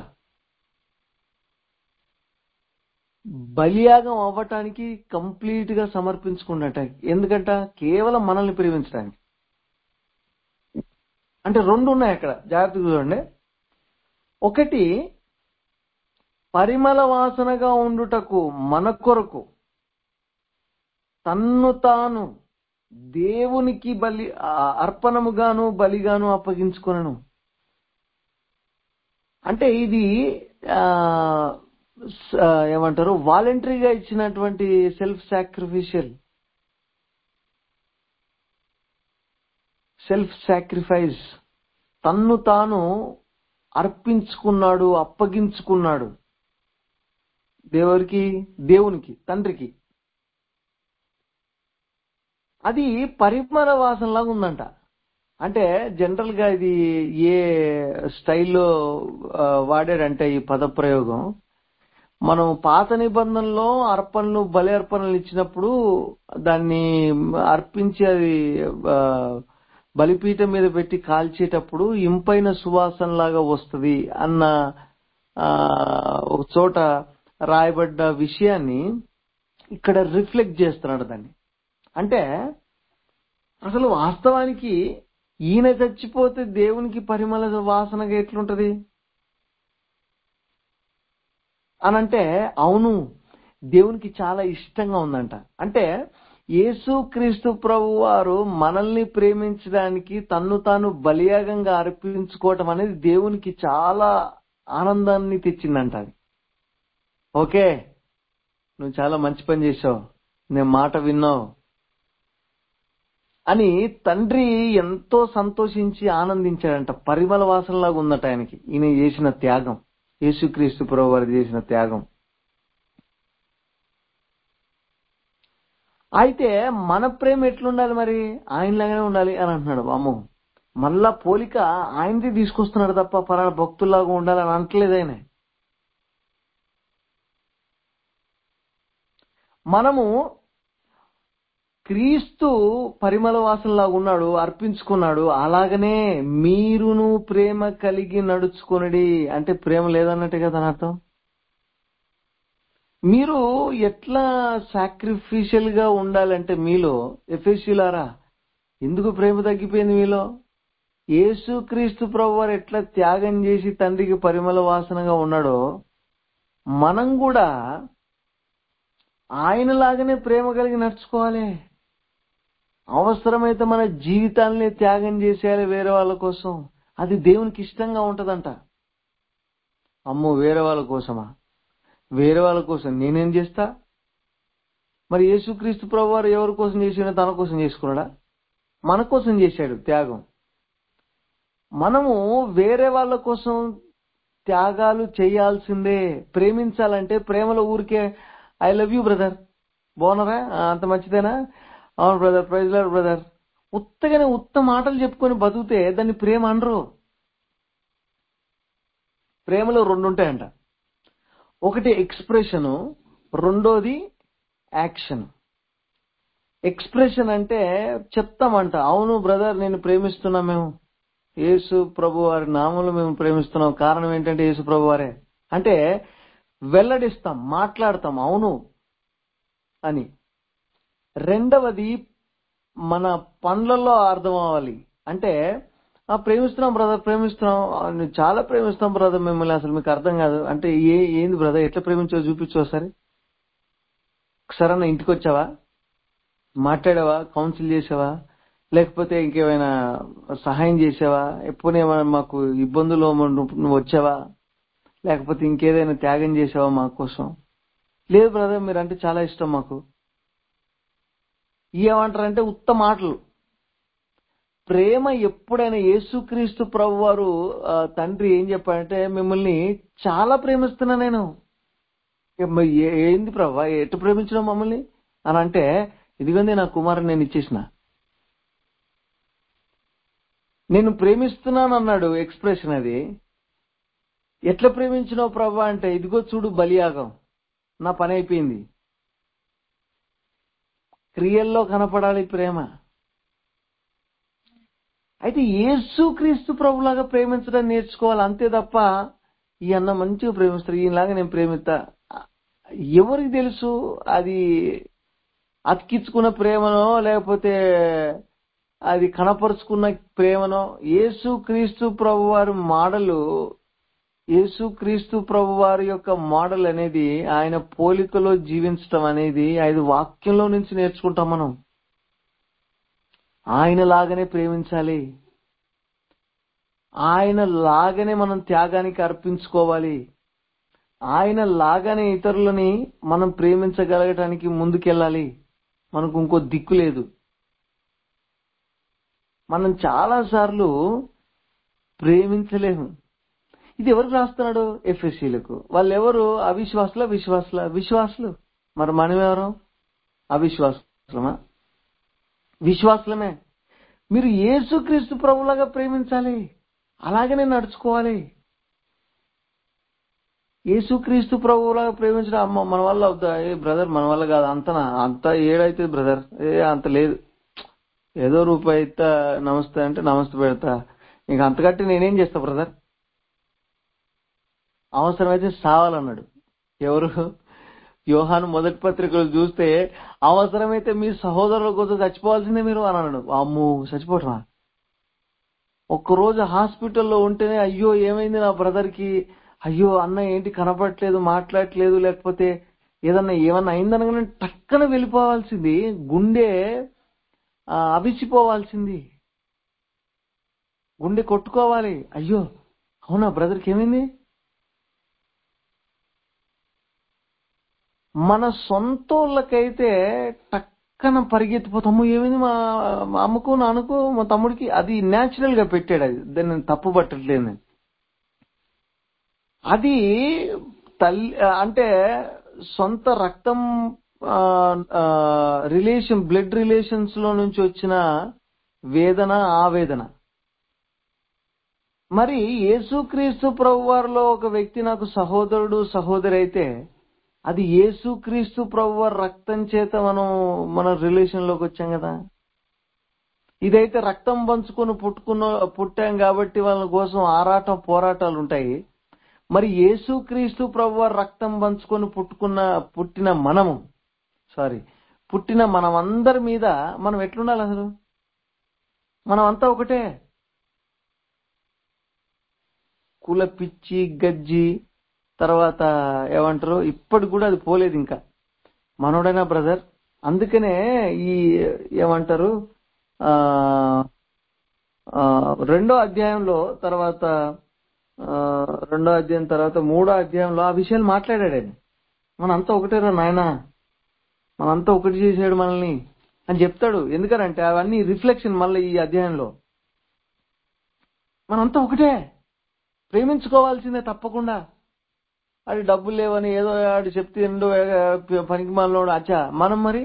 A: బలియాగం అవ్వటానికి కంప్లీట్ గా సమర్పించుకున్నట్ట ఎందుకంట కేవలం మనల్ని ప్రేమించడానికి అంటే రెండు ఉన్నాయి అక్కడ జాగ్రత్తగా చూడండి ఒకటి పరిమళ వాసనగా ఉండుటకు మన కొరకు తన్ను తాను దేవునికి బలి ఆ, అర్పణముగాను బలిగాను అప్పగించుకొనను అంటే ఇది ఆ, స- ఆ, ఏమంటారు వాలంటరీగా ఇచ్చినటువంటి సెల్ఫ్ సాక్రిఫిషియల్ సెల్ఫ్ సాక్రిఫైస్ తన్ను తాను అర్పించుకున్నాడు అప్పగించుకున్నాడు దేవుడికి దేవునికి తండ్రికి అది పరిమళ వాసనలాగా ఉందంట అంటే జనరల్ గా ఇది ఏ స్టైల్లో ఆ, వాడాడంటే ఈ పదప్రయోగం మనం పాత నిబంధనలో అర్పణలు బలి అర్పణలు ఇచ్చినప్పుడు దాన్ని అర్పించి అది ఆ, బలిపీఠం మీద పెట్టి కాల్చేటప్పుడు ఇంపైన సువాసన లాగా వస్తుంది అన్న ఆ, ఒక చోట రాయబడ్డ విషయాన్ని ఇక్కడ రిఫ్లెక్ట్ చేస్తున్నాడు దాన్ని అంటే అసలు వాస్తవానికి ఈయన చచ్చిపోతే దేవునికి పరిమళ వాసనగా ఎట్లుంటది అనంటే అవును దేవునికి చాలా ఇష్టంగా ఉందంట అంటే యేసు క్రీస్తు ప్రభు వారు మనల్ని ప్రేమించడానికి తన్ను తాను బలియాగంగా అర్పించుకోవటం అనేది దేవునికి చాలా ఆనందాన్ని తెచ్చిందంట అది ఓకే నువ్వు చాలా మంచి పని చేసావు నేను మాట విన్నావు అని తండ్రి ఎంతో సంతోషించి ఆనందించాడంట పరిమళ వాసనలాగా ఉందట ఆయనకి ఈయన చేసిన త్యాగం యేసుక్రీస్తు ప్రభు వారు చేసిన త్యాగం అయితే మన ప్రేమ ఎట్లుండాలి మరి ఆయనలాగానే ఉండాలి అని అంటున్నాడు అమ్మో మళ్ళా పోలిక ఆయనది తీసుకొస్తున్నాడు తప్ప పలానా భక్తుల్లాగా ఉండాలి అని అంటలేదు ఆయన మనము క్రీస్తు పరిమళ వాసనలాగా ఉన్నాడు అర్పించుకున్నాడు అలాగనే మీరును ప్రేమ కలిగి నడుచుకొనడి అంటే ప్రేమ లేదన్నట్టే కదా అని అర్థం మీరు ఎట్లా సాక్రిఫిషియల్ గా ఉండాలంటే మీలో ఎఫెసిలారా ఎందుకు ప్రేమ తగ్గిపోయింది మీలో యేసు క్రీస్తు ప్రభు వారు ఎట్లా త్యాగం చేసి తండ్రికి పరిమళ వాసనగా ఉన్నాడో మనం కూడా ఆయనలాగానే ప్రేమ కలిగి నడుచుకోవాలి అవసరమైతే మన జీవితాన్ని త్యాగం చేసేయాలి వేరే వాళ్ళ కోసం అది దేవునికి ఇష్టంగా ఉంటదంట అమ్మో వేరే వాళ్ళ కోసమా వేరే వాళ్ళ కోసం నేనేం చేస్తా మరి యేసుక్రీస్తు ప్రభు వారు ఎవరి కోసం చేసినా తన కోసం చేసుకున్నాడా మన కోసం చేశాడు త్యాగం మనము వేరే వాళ్ళ కోసం త్యాగాలు చేయాల్సిందే ప్రేమించాలంటే ప్రేమలో ఊరికే ఐ లవ్ యూ బ్రదర్ బాగున్నారా ఆ, అంత మంచిదేనా అవును బ్రదర్ ప్రైజ్ లాడ్ బ్రదర్ ఉత్తగానే ఉత్త మాటలు చెప్పుకొని బతుకుతే దాన్ని ప్రేమ అనరు ప్రేమలో రెండు ఉంటాయంట ఒకటి ఎక్స్ప్రెషన్ రెండోది యాక్షన్ ఎక్స్ప్రెషన్ అంటే చెప్తామంట అవును బ్రదర్ నేను ప్రేమిస్తున్నా మేము యేసు ప్రభు వారి నామంలో మేము ప్రేమిస్తున్నాం కారణం ఏంటంటే యేసు ప్రభు వారే అంటే వెల్లడిస్తాం మాట్లాడతాం అవును అని రెండవది మన పనులలో అర్థం అవ్వాలి అంటే ఆ ప్రేమిస్తున్నాం బ్రదర్ ప్రేమిస్తున్నాం ఆ, నేను చాలా ప్రేమిస్తాం బ్రదర్ మిమ్మల్ని అసలు మీకు అర్థం కాదు అంటే ఏ ఏంది బ్రదర్ ఎట్లా ప్రేమించో చూపించు ఒకసారి ఒకసారి అన్న ఇంటికి వచ్చావా మాట్లాడావా కౌన్సిల్ చేసావా లేకపోతే ఇంకేమైనా సహాయం చేసావా ఎప్పుడు ఏమైనా మాకు ఇబ్బందులు నువ్వు నువ్వు వచ్చావా లేకపోతే ఇంకేదైనా త్యాగం చేసావా మా కోసం లేదు బ్రదర్ మీరంటే చాలా ఇష్టం మాకు ఏమంటారంటే ఉత్త మాటలు ప్రేమ ఎప్పుడైనా యేసుక్రీస్తు ప్రభు వారు ఆ, తండ్రి ఏం చెప్పాడంటే మిమ్మల్ని చాలా ప్రేమిస్తున్నా నేను ఇక మరి ఏ- ఏంది ప్రభా ఎటు ప్రేమించడం మమ్మల్ని అని అంటే ఇదిగోంది నా కుమారుని నేను ఇచ్చేసిన నేను ప్రేమిస్తున్నాను అన్నాడు ఎక్స్ప్రెషన్ అది ఎట్లా ప్రేమించినావు ప్రభా అంటే ఇదిగో చూడు బలియాగం నా పని అయిపోయింది క్రియల్లో కనపడాలి ప్రేమ అయితే యేసు క్రీస్తు ప్రభులాగా ప్రేమించడం నేర్చుకోవాలి అంతే తప్ప ఈ అన్న మంచిగా ప్రేమిస్తారు ఈయనలాగా నేను ప్రేమిస్తా ఎవరికి తెలుసు అది అతికించుకున్న ప్రేమనో లేకపోతే అది కనపరుచుకున్న ప్రేమనో యేసు క్రీస్తు ప్రభు వారి మాటలు యేసు క్రీస్తు ప్రభు వారి యొక్క మోడల్ అనేది ఆయన పోలికలో జీవించటం అనేది ఐదు వాక్యంలో నుంచి నేర్చుకుంటాం మనం ఆయన లాగానే ప్రేమించాలి ఆయన లాగానే మనం త్యాగానికి అర్పించుకోవాలి ఆయన లాగానే ఇతరులని మనం ప్రేమించగలగటానికి ముందుకెళ్ళాలి మనకు ఇంకో దిక్కు లేదు మనం చాలా సార్లు ప్రేమించలేము ఇది ఎవరికి రాస్తున్నాడు ఎఫ్ఎస్సీలకు వాళ్ళు ఎవరు అవిశ్వాసుల విశ్వాసుల విశ్వాసులు మరి మనం ఎవరు అవిశ్వాసులమా విశ్వాసులమే మీరు యేసుక్రీస్తు ప్రభులాగా ప్రేమించాలి అలాగనే నడుచుకోవాలి యేసుక్రీస్తు ప్రభువులాగా ప్రేమించడం అమ్మ మన వల్ల అవుతా ఏ బ్రదర్ మన వల్ల కాదు అంతనా అంత ఏడైతే బ్రదర్ ఏ అంత లేదు ఏదో రూపాయి ఇస్తా నమస్తే అంటే నమస్తే పెడతా ఇంక అంతకట్టి నేనేం చేస్తా బ్రదర్ అవసరమైతే సావాలన్నాడు ఎవరు యోహాను మొదటి పత్రికలు చూస్తే అవసరమైతే మీ సహోదరుల కోసం చచ్చిపోవాల్సిందే మీరు అని అన్నాడు అమ్ము చచ్చిపోవటమా ఒక్కరోజు హాస్పిటల్లో ఉంటేనే అయ్యో ఏమైంది నా బ్రదర్ కి అయ్యో అన్న ఏంటి కనపడట్లేదు మాట్లాడట్లేదు లేకపోతే ఏదన్నా ఏమన్నా అయిందనగానే టక్కన వెళ్ళిపోవాల్సింది గుండె ఆ, అవిసిపోవాల్సింది గుండె కొట్టుకోవాలి అయ్యో అవునా బ్రదర్కి ఏమైంది మన సొంతోళ్ళకైతే టక్ కానీ పరిగెత్తిపోతాము ఏమైంది మా మా అమ్మకు నాన్నకు మా తమ్ముడికి అది న్యాచురల్ గా పెట్టాడు అది దాన్ని నేను తప్పు పట్టట్లేదు నేను. అది తల్లి అంటే సొంత రక్తం రిలేషన్ బ్లడ్ రిలేషన్స్ లో నుంచి వచ్చిన వేదన ఆవేదన మరి యేసుక్రీస్తు ప్రభు వారిలో ఒక వ్యక్తి నాకు సహోదరుడు సహోదరి అయితే అది యేసుక్రీస్తు ప్రభు వారి రక్తం చేత మనం మన రిలేషన్ లోకి వచ్చాం కదా ఇదైతే రక్తం పంచుకొని పుట్టుకున్న పుట్టాం కాబట్టి వాళ్ళ కోసం ఆరాటం పోరాటాలు ఉంటాయి మరి యేసుక్రీస్తు ప్రభు వారి రక్తం పంచుకొని పుట్టుకున్న పుట్టిన మనము సారీ పుట్టిన మనం అందరి మీద మనం ఎట్లుండాలి అసలు మనం అంతా ఒకటే కుల పిచ్చి గజ్జి తర్వాత ఏమంటారు ఇప్పటికి కూడా అది పోలేదు ఇంకా మనోడైనా బ్రదర్ అందుకనే ఈ ఏమంటారు ఆ ఆ, రెండో అధ్యాయంలో తర్వాత ఆ, రెండో అధ్యాయం తర్వాత మూడో అధ్యాయంలో ఆ విషయాలు మాట్లాడాడు ఆయన మనంతా ఒకటేరా నాయన మనంతా ఒకటి చేసాడు మనల్ని అని చెప్తాడు ఎందుకనంటే అవన్నీ రిఫ్లెక్షన్ మళ్ళీ ఈ అధ్యాయంలో మనంతా ఒకటే ప్రేమించుకోవాల్సిందే తప్పకుండా అది డబ్బులు లేవని ఏదో ఆడు చెప్తే ఎండో పనికి మనలోడు అచ్చా మనం మరి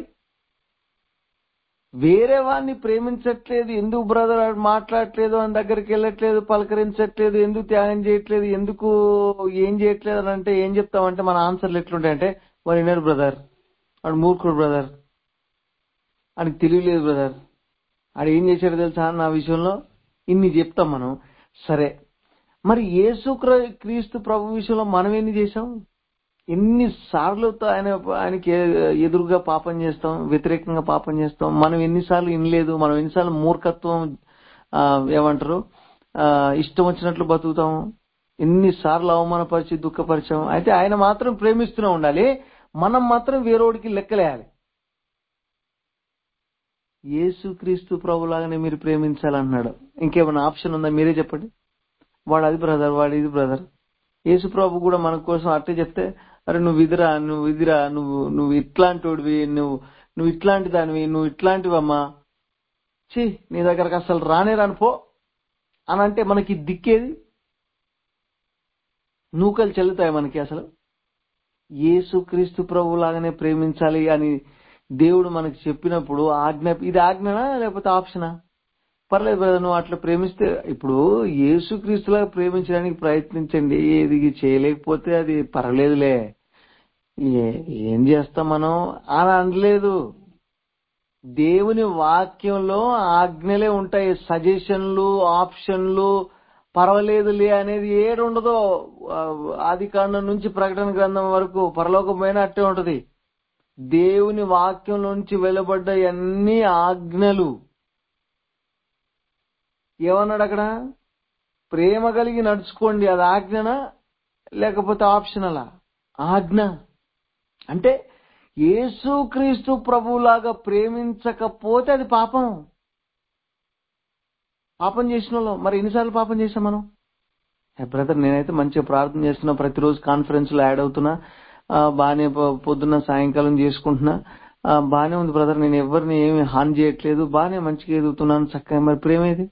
A: వేరే వాడిని ప్రేమించట్లేదు ఎందుకు బ్రదర్ ఆడు మాట్లాడట్లేదు అని దగ్గరికి వెళ్ళట్లేదు పలకరించట్లేదు ఎందుకు త్యాగం చేయట్లేదు ఎందుకు ఏం చేయట్లేదు అని అంటే ఏం చెప్తామంటే మన ఆన్సర్లు ఎట్లుంటాయంటే వాడు వినరు బ్రదర్ వాడు మూర్ఖుడు బ్రదర్ వాడికి తెలియలేదు బ్రదర్ ఆడు ఏం చేశాడు తెలుసా నా విషయంలో ఇన్ని చెప్తాం మనం సరే మరి యేసు క్ర- క్రీస్తు ప్రభు విషయంలో మనం ఎన్ని చేశాం ఎన్ని సార్లు ఆయన ఆయనకి ఎ- ఎదురుగా పాపం చేస్తాం వ్యతిరేకంగా పాపం చేస్తాం మనం ఎన్నిసార్లు వినలేదు మనం ఎన్నిసార్లు మూర్ఖత్వం ఆ, ఏమంటారు ఆ, ఇష్టం వచ్చినట్లు బతుకుతాం ఎన్నిసార్లు అవమానపరిచి దుఃఖపరిచాం అయితే ఆయన మాత్రం ప్రేమిస్తూనే ఉండాలి మనం మాత్రం వేరోడికి లెక్కలేయాలి యేసు క్రీస్తు ప్రభులాగానే మీరు ప్రేమించాలన్నాడు ఇంకేమైనా ఆప్షన్ ఉందా మీరే చెప్పండి వాడు అది బ్రదర్ వాడు ఇది బ్రదర్ యేసు ప్రభు కూడా మన కోసం అట్టే చెప్తే అరే నువ్వు ఇదిరా నువ్వు ఇదిరా నువ్వు నువ్వు ఇట్లాంటివి నువ్వు నువ్వు ఇట్లాంటి దానివి నువ్వు ఇట్లాంటివమ్మా ఛీ నీ దగ్గరకు అసలు రానే రాను పో అని అంటే మనకి దిక్కేది నూకలు చెల్లుతాయి మనకి అసలు యేసు క్రీస్తు ప్రభు లాగానే ప్రేమించాలి అని దేవుడు మనకి చెప్పినప్పుడు ఆజ్ఞ ఇది ఆజ్ఞనా లేకపోతే ఆప్షనా పర్లేదు బ్రదర్ నువ్వు అట్లా ప్రేమిస్తే ఇప్పుడు యేసు క్రీస్తులాగా ప్రేమించడానికి ప్రయత్నించండి ఏది చేయలేకపోతే అది పర్లేదులే ఏ- ఏం చేస్తాం మనం అని అనలేదు దేవుని వాక్యంలో ఆజ్ఞలే ఉంటాయి సజెషన్లు ఆప్షన్లు పర్వాలేదులే అనేది ఏడు ఉండదో ఆది కాండం నుంచి ప్రకటన గ్రంథం వరకు పరలోకమైన అట్టే ఉంటది దేవుని వాక్యం నుంచి వెలువడ్డ అన్ని ఆజ్ఞలు ఏమన్నాడు అక్కడ ప్రేమ కలిగి నడుచుకోండి అది ఆజ్ఞనా లేకపోతే ఆప్షనలా ఆజ్ఞ అంటే యేసుక్రీస్తు ప్రభులాగా ప్రేమించకపోతే అది పాపం పాపం చేసిన వాళ్ళం మరి ఎన్నిసార్లు పాపం చేసాం మనం ఏ బ్రదర్ నేనైతే మంచిగా ప్రార్థన చేస్తున్నా ప్రతిరోజు కాన్ఫరెన్స్ లో యాడ్ అవుతున్నా ఆ, బాగానే పొ- పొద్దున్న సాయంకాలం చేసుకుంటున్నా ఆ, బాగానే ఉంది బ్రదర్ నేను ఎవరిని ఏమి హాని చేయట్లేదు బాగానే మంచిగా ఎదుగుతున్నాను చక్కగా మరి ప్రేమ ఏది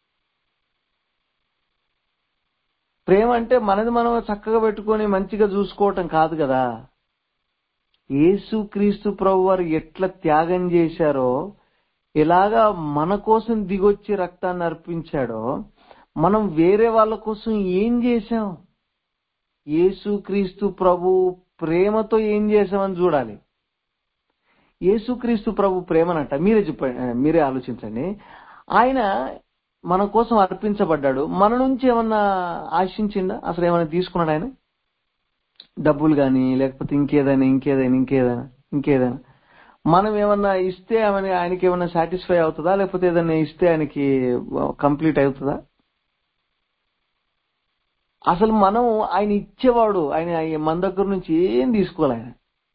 A: ప్రేమ అంటే మనది మనం చక్కగా పెట్టుకొని మంచిగా చూసుకోవటం కాదు కదా యేసు క్రీస్తు ప్రభు వారు ఎట్లా త్యాగం చేశారో ఎలాగా మన కోసం దిగొచ్చి రక్తాన్ని అర్పించాడో మనం వేరే వాళ్ళ కోసం ఏం చేశాం యేసు క్రీస్తు ప్రభు ప్రేమతో ఏం చేశామని చూడాలి యేసుక్రీస్తు ప్రభు ప్రేమనంట మీరే చెప్పండి మీరే ఆలోచించండి ఆయన మన కోసం అర్పించబడ్డాడు మన నుంచి ఏమన్నా ఆశించిందా అసలు ఏమైనా తీసుకున్నాడు ఆయన డబ్బులు కానీ లేకపోతే ఇంకేదైనా ఇంకేదైనా ఇంకేదైనా ఇంకేదైనా మనం ఏమన్నా ఇస్తే ఆమె ఆయనకి ఏమన్నా సాటిస్ఫై అవుతుందా లేకపోతే ఏదైనా ఇస్తే ఆయనకి కంప్లీట్ అవుతుందా అసలు మనం ఆయన ఇచ్చేవాడు ఆయన ఆయన మన దగ్గర నుంచి ఏం తీసుకోవాలి ఆయన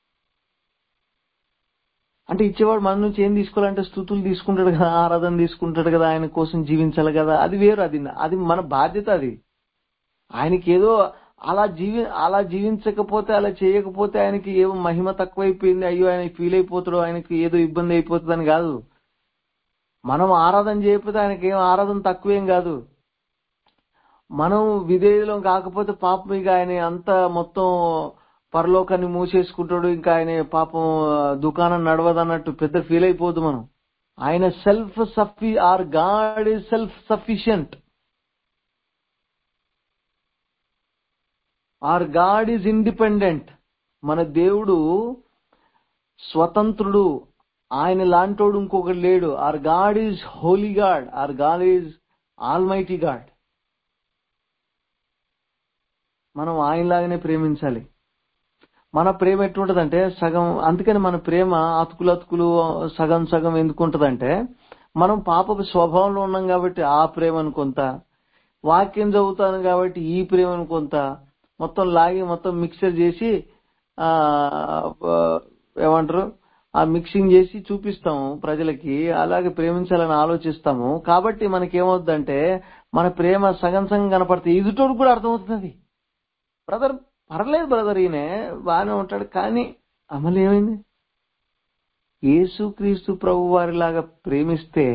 A: అంటే ఇచ్చేవాడు మన నుంచి ఏం తీసుకోవాలంటే స్థుతులు తీసుకుంటాడు కదా ఆరాధన తీసుకుంటాడు కదా ఆయన కోసం జీవించాలి కదా అది వేరు అది అది మన బాధ్యత అది ఆయనకి ఏదో అలా జీవి అలా జీవించకపోతే అలా చేయకపోతే ఆయనకి ఏమో మహిమ తక్కువైపోయింది అయ్యో ఆయన ఫీల్ అయిపోతాడు ఆయనకి ఏదో ఇబ్బంది అయిపోతుందని కాదు మనం ఆరాధన చేయకపోతే ఆయనకి ఏం ఆరాధన తక్కువేం కాదు మనం విధేయులం కాకపోతే పాపం ఇక ఆయన అంత మొత్తం పరలోకాన్ని మూసేసుకుంటాడు ఇంకా ఆయన పాపం దుకాణం నడవదన్నట్టు పెద్ద ఫీల్ అయిపోదు మనం ఆయన self suffi our God is self sufficient our God is independent మన దేవుడు స్వతంత్రుడు ఆయన లాంటోడు ఇంకొకటి లేడు our God is holy God our God is almighty God మనం ఆయనలాగానే ప్రేమించాలి మన ప్రేమ ఎట్లుంటదంటే సగం అందుకని మన ప్రేమ అతుకులు అతుకులు సగం సగం ఎందుకు ఉంటదంటే మనం పాపపు స్వభావంలో ఉన్నాం కాబట్టి ఆ ప్రేమను కొంత వాక్యం చదువుతాను కాబట్టి ఈ ప్రేమను కొంత మొత్తం లాగి మొత్తం మిక్సర్ చేసి ఆ ఆ, ఏమంటారు ఆ మిక్సింగ్ చేసి చూపిస్తాము ప్రజలకి అలాగే ప్రేమించాలని ఆలోచిస్తాము కాబట్టి మనకి ఏమవుతుందంటే మన ప్రేమ సగం సగం కనపడుతుంది ఎదుటోడు కూడా అర్థమవుతుంది బ్రదర్ పర్లేదు బ్రదర్ ఈయన బాగానే ఉంటాడు కానీ అమలు ఏమైంది యేసుక్రీస్తు ప్రభు వారిలాగా ప్రేమిస్తే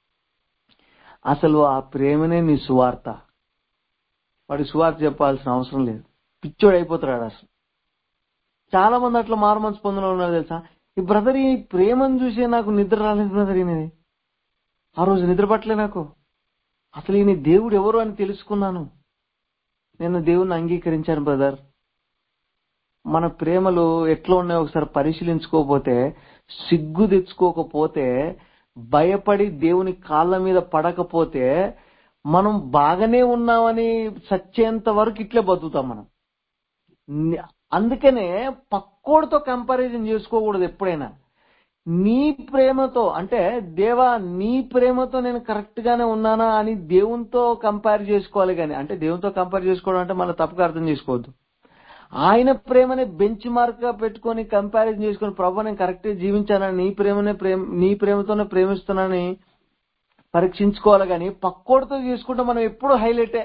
A: అసలు ఆ ప్రేమనే నీ సువార్త వాడి సువార్త చెప్పాల్సిన అవసరం లేదు పిచ్చోడు అయిపోతాడు అసలు చాలా మంది అట్లా మారుమనసు పొందిన ఉన్నారు తెలుసా ఈ బ్రదర్ ఈ ప్రేమను చూసే నాకు నిద్ర రాలేదు బ్రదర్ ఈయనది ఆ రోజు నిద్ర పట్టలే నాకు అసలు ఈయన దేవుడు ఎవరు అని తెలుసుకున్నాను నేను దేవుణ్ణి అంగీకరించాను బ్రదర్ మన ప్రేమలు ఎట్లా ఉన్నాయో ఒకసారి పరిశీలించుకోకపోతే సిగ్గు తెచ్చుకోకపోతే భయపడి దేవుని కాళ్ళ మీద పడకపోతే మనం బాగానే ఉన్నామని సచ్చేంత వరకు ఇట్లే బతుకుతాం మనం ని- అందుకనే పక్కోడితో కంపారిజన్ చేసుకోకూడదు ఎప్పుడైనా నీ ప్రేమతో అంటే దేవా నీ ప్రేమతో నేను కరెక్ట్ గానే ఉన్నానా అని దేవునితో కంపేర్ చేసుకోవాలి కానీ అంటే దేవునితో కంపేర్ చేసుకోవడం అంటే మన తప్పుగా అర్థం చేసుకోవద్దు ఆయన ప్రేమని బెంచ్ మార్క్ గా పెట్టుకొని కంపారిజన్ చేసుకొని ప్రభు నేను కరెక్ట్ జీవించానని నీ ప్రేమనే ప్రేమ నీ ప్రేమతోనే ప్రేమిస్తున్నానని పరీక్షించుకోవాలి కానీ పక్కోడితో చేసుకుంటే మనం ఎప్పుడు హైలైటే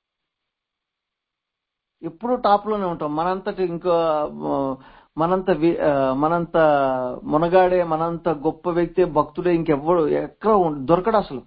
A: ఎప్పుడు టాప్ లోనే ఉంటాం మనంతటి ఇంకా ఆ, మనంత వి- ఆ, మనంత మునగాడే మనంత గొప్ప వ్యక్తి భక్తుడే ఇంకెవ్వడు ఎక్కడ ఉండ- దొరకడు అసలు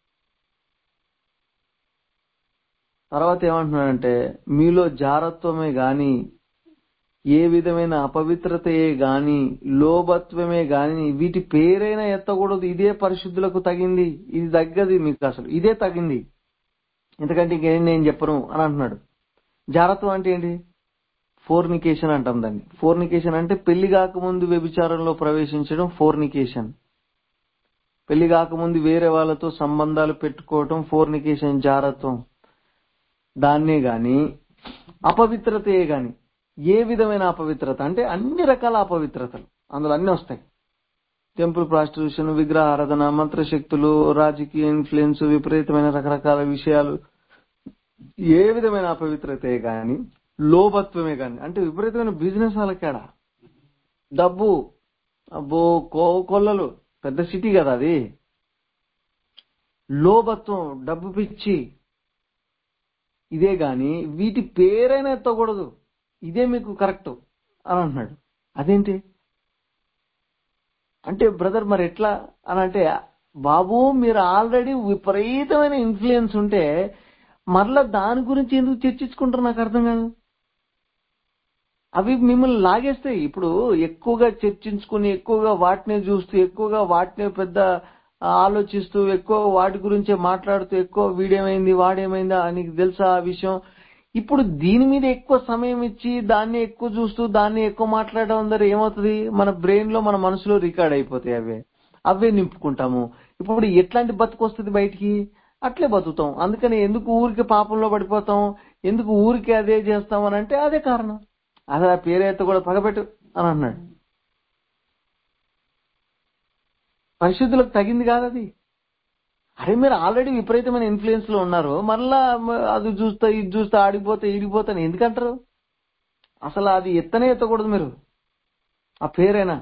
A: తర్వాత ఏమంటున్నాడంటే మీలో జారత్వమే గాని ఏ విధమైన అపవిత్రతయే గాని లోభత్వమే గాని వీటి పేరైనా ఎత్తకూడదు ఇదే పరిశుద్ధులకు తగింది ఇది తగ్గది మీకు అసలు ఇదే తగింది ఎందుకంటే ఇంకేం నేను చెప్పను అని అంటున్నాడు జారత్వం అంటే ఏంటి ఫోర్నికేషన్ అంటాం దాన్ని ఫోర్నికేషన్ అంటే పెళ్లి కాకముందు వ్యభిచారంలో ప్రవేశించడం ఫోర్నికేషన్ పెళ్లి కాకముందు వేరే వాళ్ళతో సంబంధాలు పెట్టుకోవటం ఫోర్నికేషన్ జారత్వం దాన్నే గాని అపవిత్రతయే గాని ఏ విధమైన అపవిత్రత అంటే అన్ని రకాల అపవిత్రతలు అందులో అన్ని వస్తాయి టెంపుల్ ప్రాస్టిట్యూషన్ విగ్రహారాధన మంత్రశక్తులు రాజకీయ ఇన్ఫ్లుయెన్స్ విపరీతమైన రకరకాల విషయాలు ఏ విధమైన అపవిత్రతే గాని లోభత్వమే గాని అంటే విపరీతమైన బిజినెస్ వాళ్ళకాడ డబ్బు అబ్బో కో కొల్లలు పెద్ద సిటీ కదా అది లోభత్వం డబ్బు పిచ్చి ఇదే గాని వీటి పేరైనా ఎత్తకూడదు ఇదే మీకు కరెక్ట్ అని అంటున్నాడు అదేంటి అంటే బ్రదర్ మరి ఎట్లా అని అంటే బాబు మీరు ఆల్రెడీ విపరీతమైన ఇన్ఫ్లుయెన్స్ ఉంటే మరలా దాని గురించి ఎందుకు చర్చించుకుంటారు నాకు అర్థం కాదు అవి మిమ్మల్ని లాగేస్తాయి ఇప్పుడు ఎక్కువగా చర్చించుకుని ఎక్కువగా వాటినే చూస్తూ ఎక్కువగా వాటినే పెద్ద ఆలోచిస్తూ ఎక్కువ వాటి గురించే మాట్లాడుతూ ఎక్కువ వీడేమైంది వాడేమైందా నీకు తెలుసా ఆ విషయం ఇప్పుడు దీని మీద ఎక్కువ సమయం ఇచ్చి దాన్ని ఎక్కువ చూస్తూ దాన్ని ఎక్కువ మాట్లాడడం ద్వారా ఏమవుతుంది మన బ్రెయిన్ లో మన మనసులో రికార్డ్ అయిపోతాయి అవే అవే నింపుకుంటాము ఇప్పుడు ఎట్లాంటి బతుకు వస్తుంది బయటికి అట్లే బతుకుతాం అందుకని ఎందుకు ఊరికి పాపంలో పడిపోతాం ఎందుకు ఊరికి అదే చేస్తాం అని అంటే అదే కారణం అదే ఆ పేరైతే కూడా పగబెట్టు అని అన్నాడు పరిశుద్ధులకు తగింది కాదు అది అరే మీరు ఆల్రెడీ విపరీతమైన ఇన్ఫ్లుయెన్స్ లో ఉన్నారు మరలా మ- అది చూస్తా ఇది చూస్తా ఆడిపోతే ఈడిపోతా అని ఎందుకంటారు అసలు అది ఎత్తనే ఎత్తకూడదు మీరు ఆ పేరైనా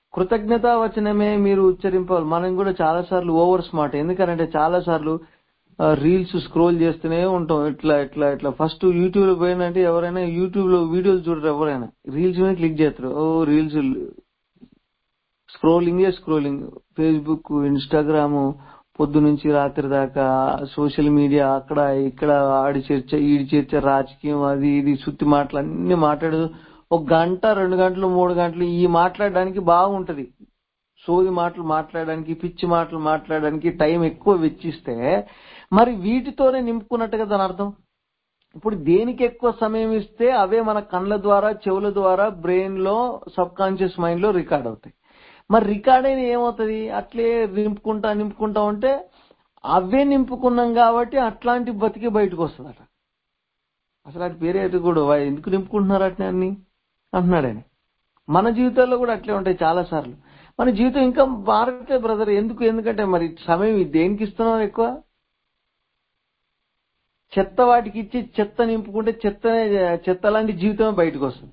A: కృతజ్ఞత వచనమే మీరు ఉచ్చరింపాలి మనం కూడా చాలా సార్లు ఓవర్ స్మార్ట్ ఎందుకంటే చాలా సార్లు రీల్స్ స్క్రోల్ చేస్తూనే ఉంటాం ఇట్లా ఇట్లా ఇట్లా ఫస్ట్ యూట్యూబ్ లో పోయినంటే ఎవరైనా యూట్యూబ్ లో వీడియోలు చూడరు ఎవరైనా రీల్స్ మీద క్లిక్ చేస్తారు ఓ reels scrolling scrolling Facebook Instagram పొద్దు నుంచి రాత్రి దాకా సోషల్ మీడియా అక్కడ ఇక్కడ ఆడి చర్చ ఈడి చర్చ రాజకీయం అది ఇది సుత్తి మాటలు అన్ని మాట్లాడు ఒక గంట రెండు గంటలు మూడు గంటలు ఈ మాట్లాడడానికి బాగుంటది సోది మాటలు మాట్లాడడానికి పిచ్చి మాటలు మాట్లాడడానికి టైం ఎక్కువ వెచ్చిస్తే మరి వీటితోనే నింపుకున్నట్టుగా దాని అర్థం ఇప్పుడు దేనికి ఎక్కువ సమయం ఇస్తే అవే మన కళ్ళ ద్వారా చెవుల ద్వారా బ్రెయిన్ లో సబ్ కాన్షియస్ మైండ్ లో రికార్డ్ అవుతాయి మరి రికార్డ్ అయిన ఏమవుతుంది అట్లే నింపుకుంటా నింపుకుంటా ఉంటే అవే నింపుకున్నాం కాబట్టి అట్లాంటి బతికి బయటకు వస్తుందట అసలు అటు పేరే అటు కూడా వా- ఎందుకు నింపుకుంటున్నారు అట్నే అన్ని అంటున్నాడు ఆయన మన జీవితాల్లో కూడా అట్లే ఉంటాయి చాలా సార్లు మన జీవితం ఇంకా మారట్లేదు బ్రదర్ ఎందుకు ఎందుకంటే మరి సమయం దేనికి ఇస్తున్నాం ఎక్కువ చెత్త వాటికి ఇచ్చి చెత్త నింపుకుంటే చెత్త చెత్త లాంటి జీవితమే బయటకు వస్తుంది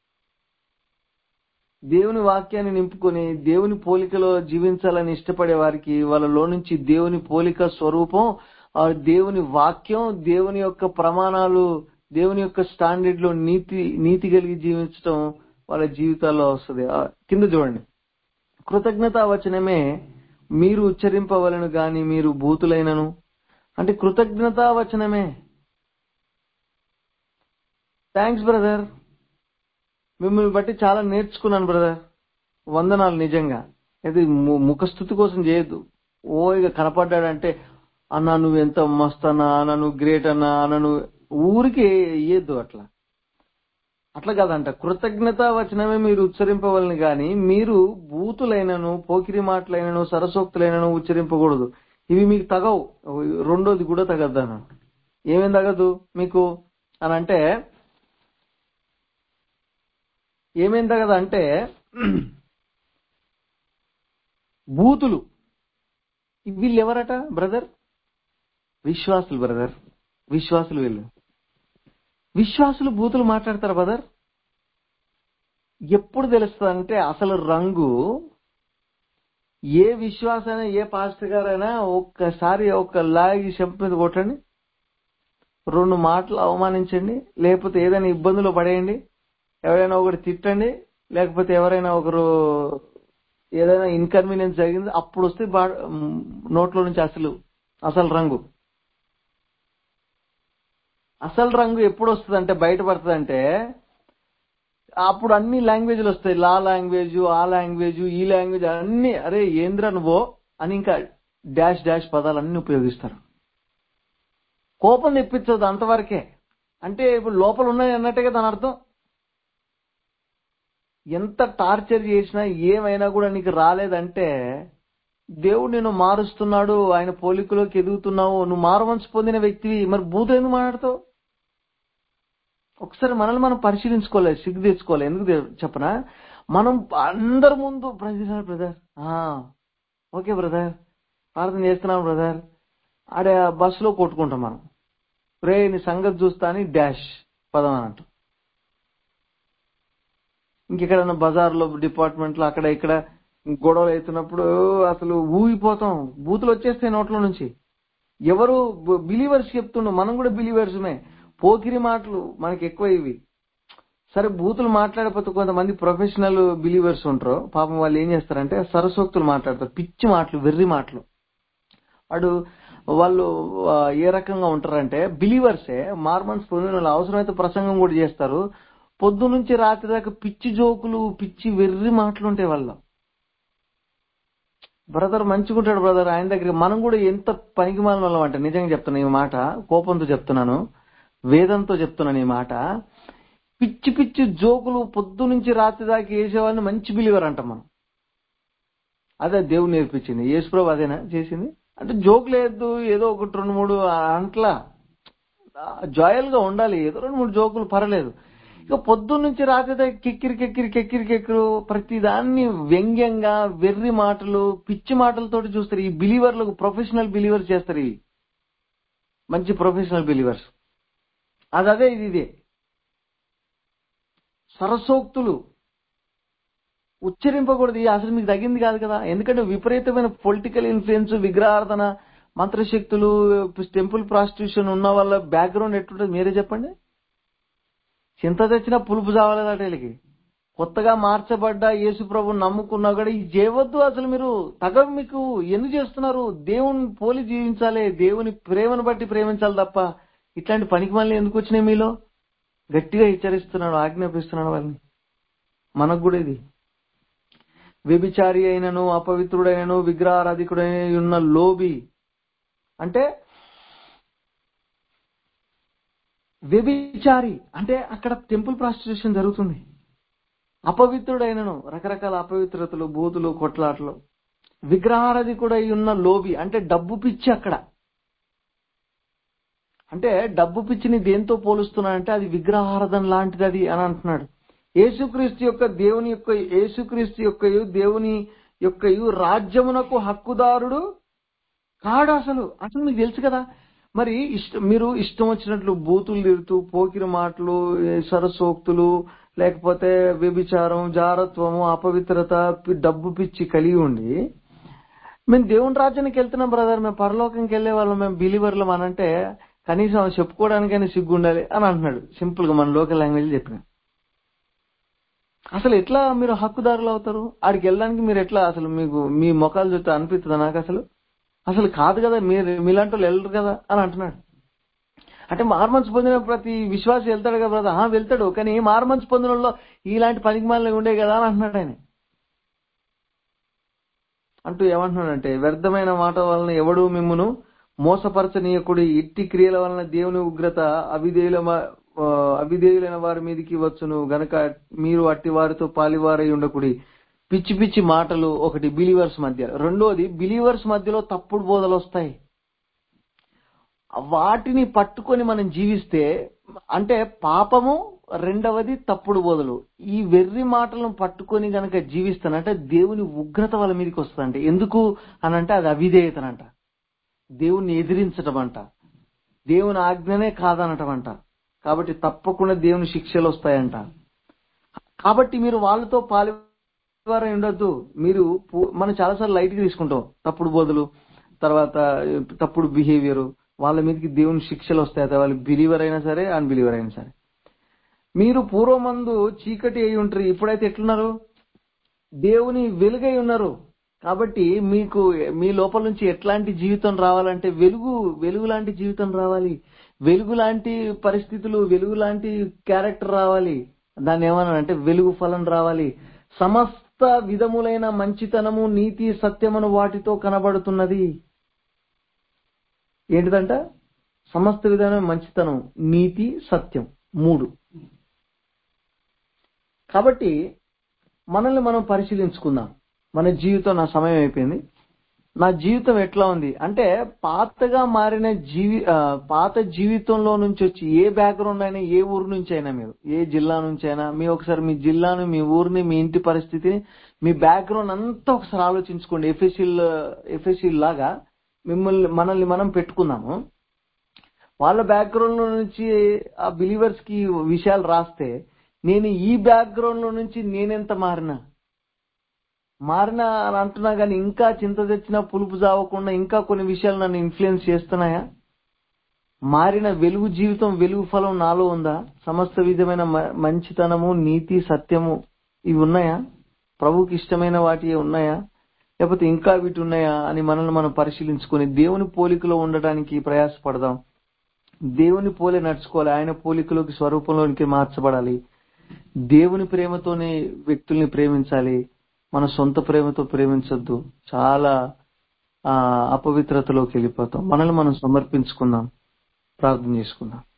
A: దేవుని వాక్యాన్ని నింపుకొని దేవుని పోలికలో జీవించాలని ఇష్టపడే వారికి వాళ్ళలో నుంచి దేవుని పోలిక స్వరూపం ఆ దేవుని వాక్యం దేవుని యొక్క ప్రమాణాలు దేవుని యొక్క స్టాండర్డ్ లో నీతి నీతి కలిగి జీవించడం వాళ్ళ జీవితాల్లో వస్తుంది ఆ, కింద చూడండి కృతజ్ఞతా వచనమే మీరు ఉచ్చరింపవలను గాని మీరు భూతులైనను అంటే కృతజ్ఞతా వచనమే థ్యాంక్స్ బ్రదర్ మిమ్మల్ని బట్టి చాలా నేర్చుకున్నాను బ్రదర్ వందనాలు నిజంగా ఇది ము- ముఖస్థుతి కోసం చేయొద్దు ఓ ఇక కనపడ్డాడంటే అన్నా నువ్వు ఎంత మస్త్ అన్నా అన్నా నువ్వు గ్రేట్ అన్నా అన్నా నువ్వు ఊరికి ఇయ్యద్దు అట్లా అట్లా కాదంట కృతజ్ఞత వచనమే మీరు ఉచ్చరింపవలని గాని మీరు బూతులైనను పోకిరి మాటలైనను సరసోక్తులైనను ఉచ్చరింపకూడదు ఇవి మీకు తగవు రెండోది కూడా తగద్దు అన్నాడు ఏమేం తగదు మీకు అని అంటే ఏమేం తగదు అంటే బూతులు వీళ్ళు ఎవరట బ్రదర్ విశ్వాసులు బ్రదర్ విశ్వాసులు వీళ్ళు విశ్వాసులు బూతులు మాట్లాడతారు బ్రదర్ ఎప్పుడు తెలుస్తుంది అంటే అసలు రంగు ఏ విశ్వాసైనా ఏ పాస్టర్ గారైనా ఒక్కసారి ఒక లాగి చెంప మీద కొట్టండి రెండు మాటలు అవమానించండి లేకపోతే ఏదైనా ఇబ్బందులు పడేయండి ఎవరైనా ఒకటి తిట్టండి లేకపోతే ఎవరైనా ఒకరు ఏదైనా ఇన్కన్వీనియన్స్ జరిగింది అప్పుడు వస్తే బా- నోట్లో నుంచి అసలు అసలు రంగు అసలు రంగు ఎప్పుడు వస్తుంది అంటే బయటపడుతుంది అంటే అప్పుడు అన్ని లాంగ్వేజ్లు వస్తాయి లా లాంగ్వేజ్ ఆ లాంగ్వేజ్ ఈ లాంగ్వేజ్ అన్ని అరే ఏంద్రా నువ్వో అని ఇంకా డాష్ డాష్ పదాలు అన్ని ఉపయోగిస్తారు కోపం తెప్పించదు అంతవరకే అంటే ఇప్పుడు లోపల ఉన్నాయి అన్నట్టుగా దాని అర్థం ఎంత టార్చర్ చేసినా ఏమైనా కూడా నీకు రాలేదంటే దేవుడు నిన్ను మారుస్తున్నాడు ఆయన పోలికలోకి ఎదుగుతున్నావు నువ్వు మారవంశ పొందిన వ్యక్తివి మరి బూతు ఎందుకు మాట్లాడతావు ఒకసారి మనల్ని మనం పరిశీలించుకోలేదు సిగ్గు తెచ్చుకోవాలి ఎందుకు తె- చెప్పనా మనం అందరి ముందు బ్రదర్ బ్రదర్ ఓకే బ్రదర్ ప్రార్థన చేస్తున్నాం బ్రదర్ ఆడే బస్సులో కొట్టుకుంటాం మనం రే నీ సంగతి చూస్తా అని డాష్ పదం అని అంటాం ఇంకెక్కడన్నా బజార్లో డిపార్ట్మెంట్ లో అక్కడ ఇక్కడ గొడవలు అవుతున్నప్పుడు అసలు ఊగిపోతాం బూతులు వచ్చేస్తాయి నోట్ల నుంచి ఎవరు బిలీవర్స్ చెప్తుండు మనం కూడా బిలీవర్స్మే పోకిరి మాటలు మనకి ఎక్కువ ఇవి సరే బూతులు మాట్లాడకపోతే కొంతమంది ప్రొఫెషనల్ బిలీవర్స్ ఉంటారు పాపం వాళ్ళు ఏం చేస్తారంటే సరసోక్తులు మాట్లాడతారు పిచ్చి మాటలు వెర్రి మాటలు వాడు వాళ్ళు ఆ, ఏ రకంగా ఉంటారంటే బిలీవర్సే మార్మన్స్ పొందిన వాళ్ళు అవసరమైతే ప్రసంగం కూడా చేస్తారు పొద్దు నుంచి రాత్రి దాకా పిచ్చి జోకులు పిచ్చి వెర్రి మాటలు ఉంటాయి వాళ్ళ బ్రదర్ మంచిగుంటాడు బ్రదర్ ఆయన దగ్గర మనం కూడా ఎంత పనికి మాలిన అంటే నిజంగా చెప్తున్నాను ఈ మాట కోపంతో చెప్తున్నాను వేదంతో చెప్తున్నాను ఈ మాట పిచ్చి పిచ్చి జోకులు పొద్దు నుంచి రాత్రి దాకా వేసేవాళ్ళని మంచి బిలీవర్ అంటాం మనం అదే దేవుడు నేర్పించింది యేసుప్రభు అదేనా చేసింది అంటే జోక్ లేదు ఏదో ఒకటి రెండు మూడు అంట్లా జాయల్ గా ఉండాలి ఏదో రెండు మూడు జోకులు పర్లేదు ఇక పొద్దున్న నుంచి రాత్రి దాకా కిక్కిరి కెక్కిరి కెక్కిరి కెక్కిరు ప్రతి దాన్ని వ్యంగ్యంగా వెర్రి మాటలు పిచ్చి మాటలతోటి చూస్తారు ఈ బిలీవర్లకు ప్రొఫెషనల్ బిలీవర్స్ చేస్తారు ఇవి మంచి ప్రొఫెషనల్ బిలీవర్స్ అది అదే ఇది ఇదే సరసోక్తులు ఉచ్చరింపకూడదు ఇది అసలు మీకు తగింది కాదు కదా ఎందుకంటే విపరీతమైన పొలిటికల్ ఇన్ఫ్లుయెన్స్ విగ్రహార్థన మంత్రశక్తులు టెంపుల్ ప్రాస్టిట్యూషన్ ఉన్న వాళ్ళ బ్యాక్గ్రౌండ్ ఎట్లుంటుంది మీరే చెప్పండి చింత తెచ్చినా పులుపు చావలేదట వీళ్ళకి కొత్తగా మార్చబడ్డ యేసు ప్రభు నమ్ముకున్నా కూడా ఇది చేయవద్దు అసలు మీరు తగ మీకు ఎందుకు చేస్తున్నారు దేవుని పోలి జీవించాలి దేవుని ప్రేమను బట్టి ప్రేమించాలి తప్ప ఇట్లాంటి పనికి మళ్ళీ ఎందుకు వచ్చినాయి మీలో గట్టిగా హెచ్చరిస్తున్నాడు ఆజ్ఞాపిస్తున్నాడు వాళ్ళని మనకు కూడా ఇది వ్యభిచారి అయినను అపవిత్రుడైనను విగ్రహారాధికుడైన ఉన్న లోబి అంటే వ్యభిచారి అంటే అక్కడ టెంపుల్ ప్రాస్టిట్యూషన్ జరుగుతుంది అపవిత్రుడైనను రకరకాల అపవిత్రతలు బూతులు కొట్లాటలు విగ్రహారాధికుడై ఉన్న లోబి అంటే డబ్బు పిచ్చి అక్కడ అంటే డబ్బు పిచ్చిని దేంతో పోలుస్తున్నాడంటే అది విగ్రహారాధన లాంటిది అది అని అంటున్నాడు యేసుక్రీస్తు యొక్క దేవుని యొక్క యేసుక్రీస్తు యొక్క దేవుని యొక్క రాజ్యమునకు హక్కుదారుడు కాడు అసలు అసలు మీకు తెలుసు కదా మరి ఇష్టం మీరు ఇష్టం వచ్చినట్లు బూతులు తిరుతూ పోకిరి మాటలు ఏ సరసోక్తులు లేకపోతే వ్యభిచారం జారత్వము అపవిత్రత పి- డబ్బు పిచ్చి కలిగి ఉండి మేము దేవుని రాజ్యానికి వెళ్తున్నాం బ్రదర్ మేము పరలోకంకి వెళ్ళే వాళ్ళం మేము బిలీవర్లం అని అంటే కనీసం చెప్పుకోవడానికైనా సిగ్గు ఉండాలి అని అంటున్నాడు సింపుల్ గా మన లోకల్ లాంగ్వేజ్ చెప్పిన అసలు ఎట్లా మీరు హక్కుదారులు అవుతారు ఆడికి వెళ్ళడానికి మీరు ఎట్లా అసలు మీకు మీ ముఖాలు చూస్తే అనిపిస్తుందా నాకు అసలు అసలు కాదు కదా మీరు మీలాంటి వాళ్ళు వెళ్ళరు కదా అని అంటున్నాడు అంటే మార్మన్స్ పొందిన ప్రతి విశ్వాసి వెళ్తాడు కదా బ్రదర్ ఆ వెళ్తాడు కానీ మార్మన్స్ పొందిన వాళ్ళు ఇలాంటి పనికి మాలిన ఉండే కదా అని అంటున్నాడు ఆయన అంటూ ఏమంటున్నాడంటే వ్యర్థమైన మాట వలన ఎవడు మిమ్మును మోసపరచనీయకుడి ఇట్టి క్రియల వలన దేవుని ఉగ్రత అవిధేయుల మ- ఆ, అవిధేయులైన వారి మీదకి వచ్చును గనక మీరు అట్టి వారితో పాలివారై ఉండకుడి పిచ్చి పిచ్చి మాటలు ఒకటి బిలీవర్స్ మధ్య రెండోది బిలీవర్స్ మధ్యలో తప్పుడు బోధలు వస్తాయి వాటిని పట్టుకొని మనం జీవిస్తే అంటే పాపము రెండవది తప్పుడు బోధలు ఈ వెర్రి మాటలను పట్టుకొని గనక జీవిస్తానంటే దేవుని ఉగ్రత వాళ్ళ మీదకి వస్తుందంట ఎందుకు అనంటే అది అవిధేయతనంట దేవుణ్ణి ఎదిరించటం అంట దేవుని ఆజ్ఞనే కాదనటం అంట కాబట్టి తప్పకుండా దేవుని శిక్షలు వస్తాయంట కాబట్టి మీరు వాళ్ళతో పాలివారై ఉండొద్దు మీరు పు- మనం చాలాసార్లు లైట్ గా తీసుకుంటాం తప్పుడు బోధలు తర్వాత తప్పుడు బిహేవియర్ వాళ్ళ మీదకి దేవుని శిక్షలు వస్తాయి అది వాళ్ళు బిలీవర్ అయినా సరే అన్బిలీవర్ అయినా సరే మీరు పూర్వమందు చీకటి అయి ఉంటారు ఇప్పుడైతే ఎట్లున్నారు దేవుని వెలుగై ఉన్నారు కాబట్టి మీకు మీ లోపల నుంచి ఎట్లాంటి జీవితం రావాలంటే వెలుగు వెలుగు లాంటి జీవితం రావాలి వెలుగు లాంటి పరిస్థితులు వెలుగు లాంటి క్యారెక్టర్ రావాలి దాన్ని ఏమన్నానంటే వెలుగు ఫలం రావాలి సమస్త విధములైన మంచితనము నీతి సత్యమును వాటితో కనబడుతున్నది ఏంటిదంట సమస్త విధమైన మంచితనం నీతి సత్యం మూడు కాబట్టి మనల్ని మనం పరిశీలించుకుందాం మన జీవితం నా సమయం అయిపోయింది నా జీవితం ఎట్లా ఉంది అంటే పాతగా మారిన జీవి ఆ, పాత జీవితంలో నుంచి వచ్చి ఏ బ్యాక్గ్రౌండ్ అయినా ఏ ఊరు నుంచి అయినా మీరు ఏ జిల్లా నుంచి అయినా మీ ఒకసారి మీ జిల్లాను మీ ఊరిని మీ ఇంటి పరిస్థితిని మీ బ్యాక్గ్రౌండ్ అంతా ఒకసారి ఆలోచించుకోండి ఎఫ్ఎస్సీల్ ఎఫ్ఎస్సీల్ లాగా మిమ్మల్ని మనల్ని మనం పెట్టుకుందాము వాళ్ళ బ్యాక్గ్రౌండ్ లో నుంచి ఆ బిలీవర్స్ కి విషయాలు రాస్తే నేను ఈ బ్యాక్గ్రౌండ్ లో నుంచి నేనెంత మారినా మారినా అని అంటున్నా కానీ ఇంకా చింత తెచ్చినా పులుపు చావకుండా ఇంకా కొన్ని విషయాలు నన్ను ఇన్ఫ్లుయెన్స్ చేస్తున్నాయా మారిన వెలుగు జీవితం వెలుగు ఫలం నాలో ఉందా సమస్త విధమైన మ- మంచితనము నీతి సత్యము ఇవి ఉన్నాయా ప్రభుకి ఇష్టమైన వాటి ఉన్నాయా లేకపోతే ఇంకా వీటి ఉన్నాయా అని మనల్ని మనం పరిశీలించుకొని దేవుని పోలికలో ఉండటానికి ప్రయాసపడదాం దేవుని పోలే నడుచుకోవాలి ఆయన పోలికలోకి స్వరూపంలోనికి మార్చబడాలి దేవుని ప్రేమతోనే వ్యక్తుల్ని ప్రేమించాలి మన సొంత ప్రేమతో ప్రేమించొద్దు చాలా ఆ అపవిత్రతలోకి వెళ్ళిపోతాం మనల్ని మనం సమర్పించుకుందాం ప్రార్థన చేసుకుందాం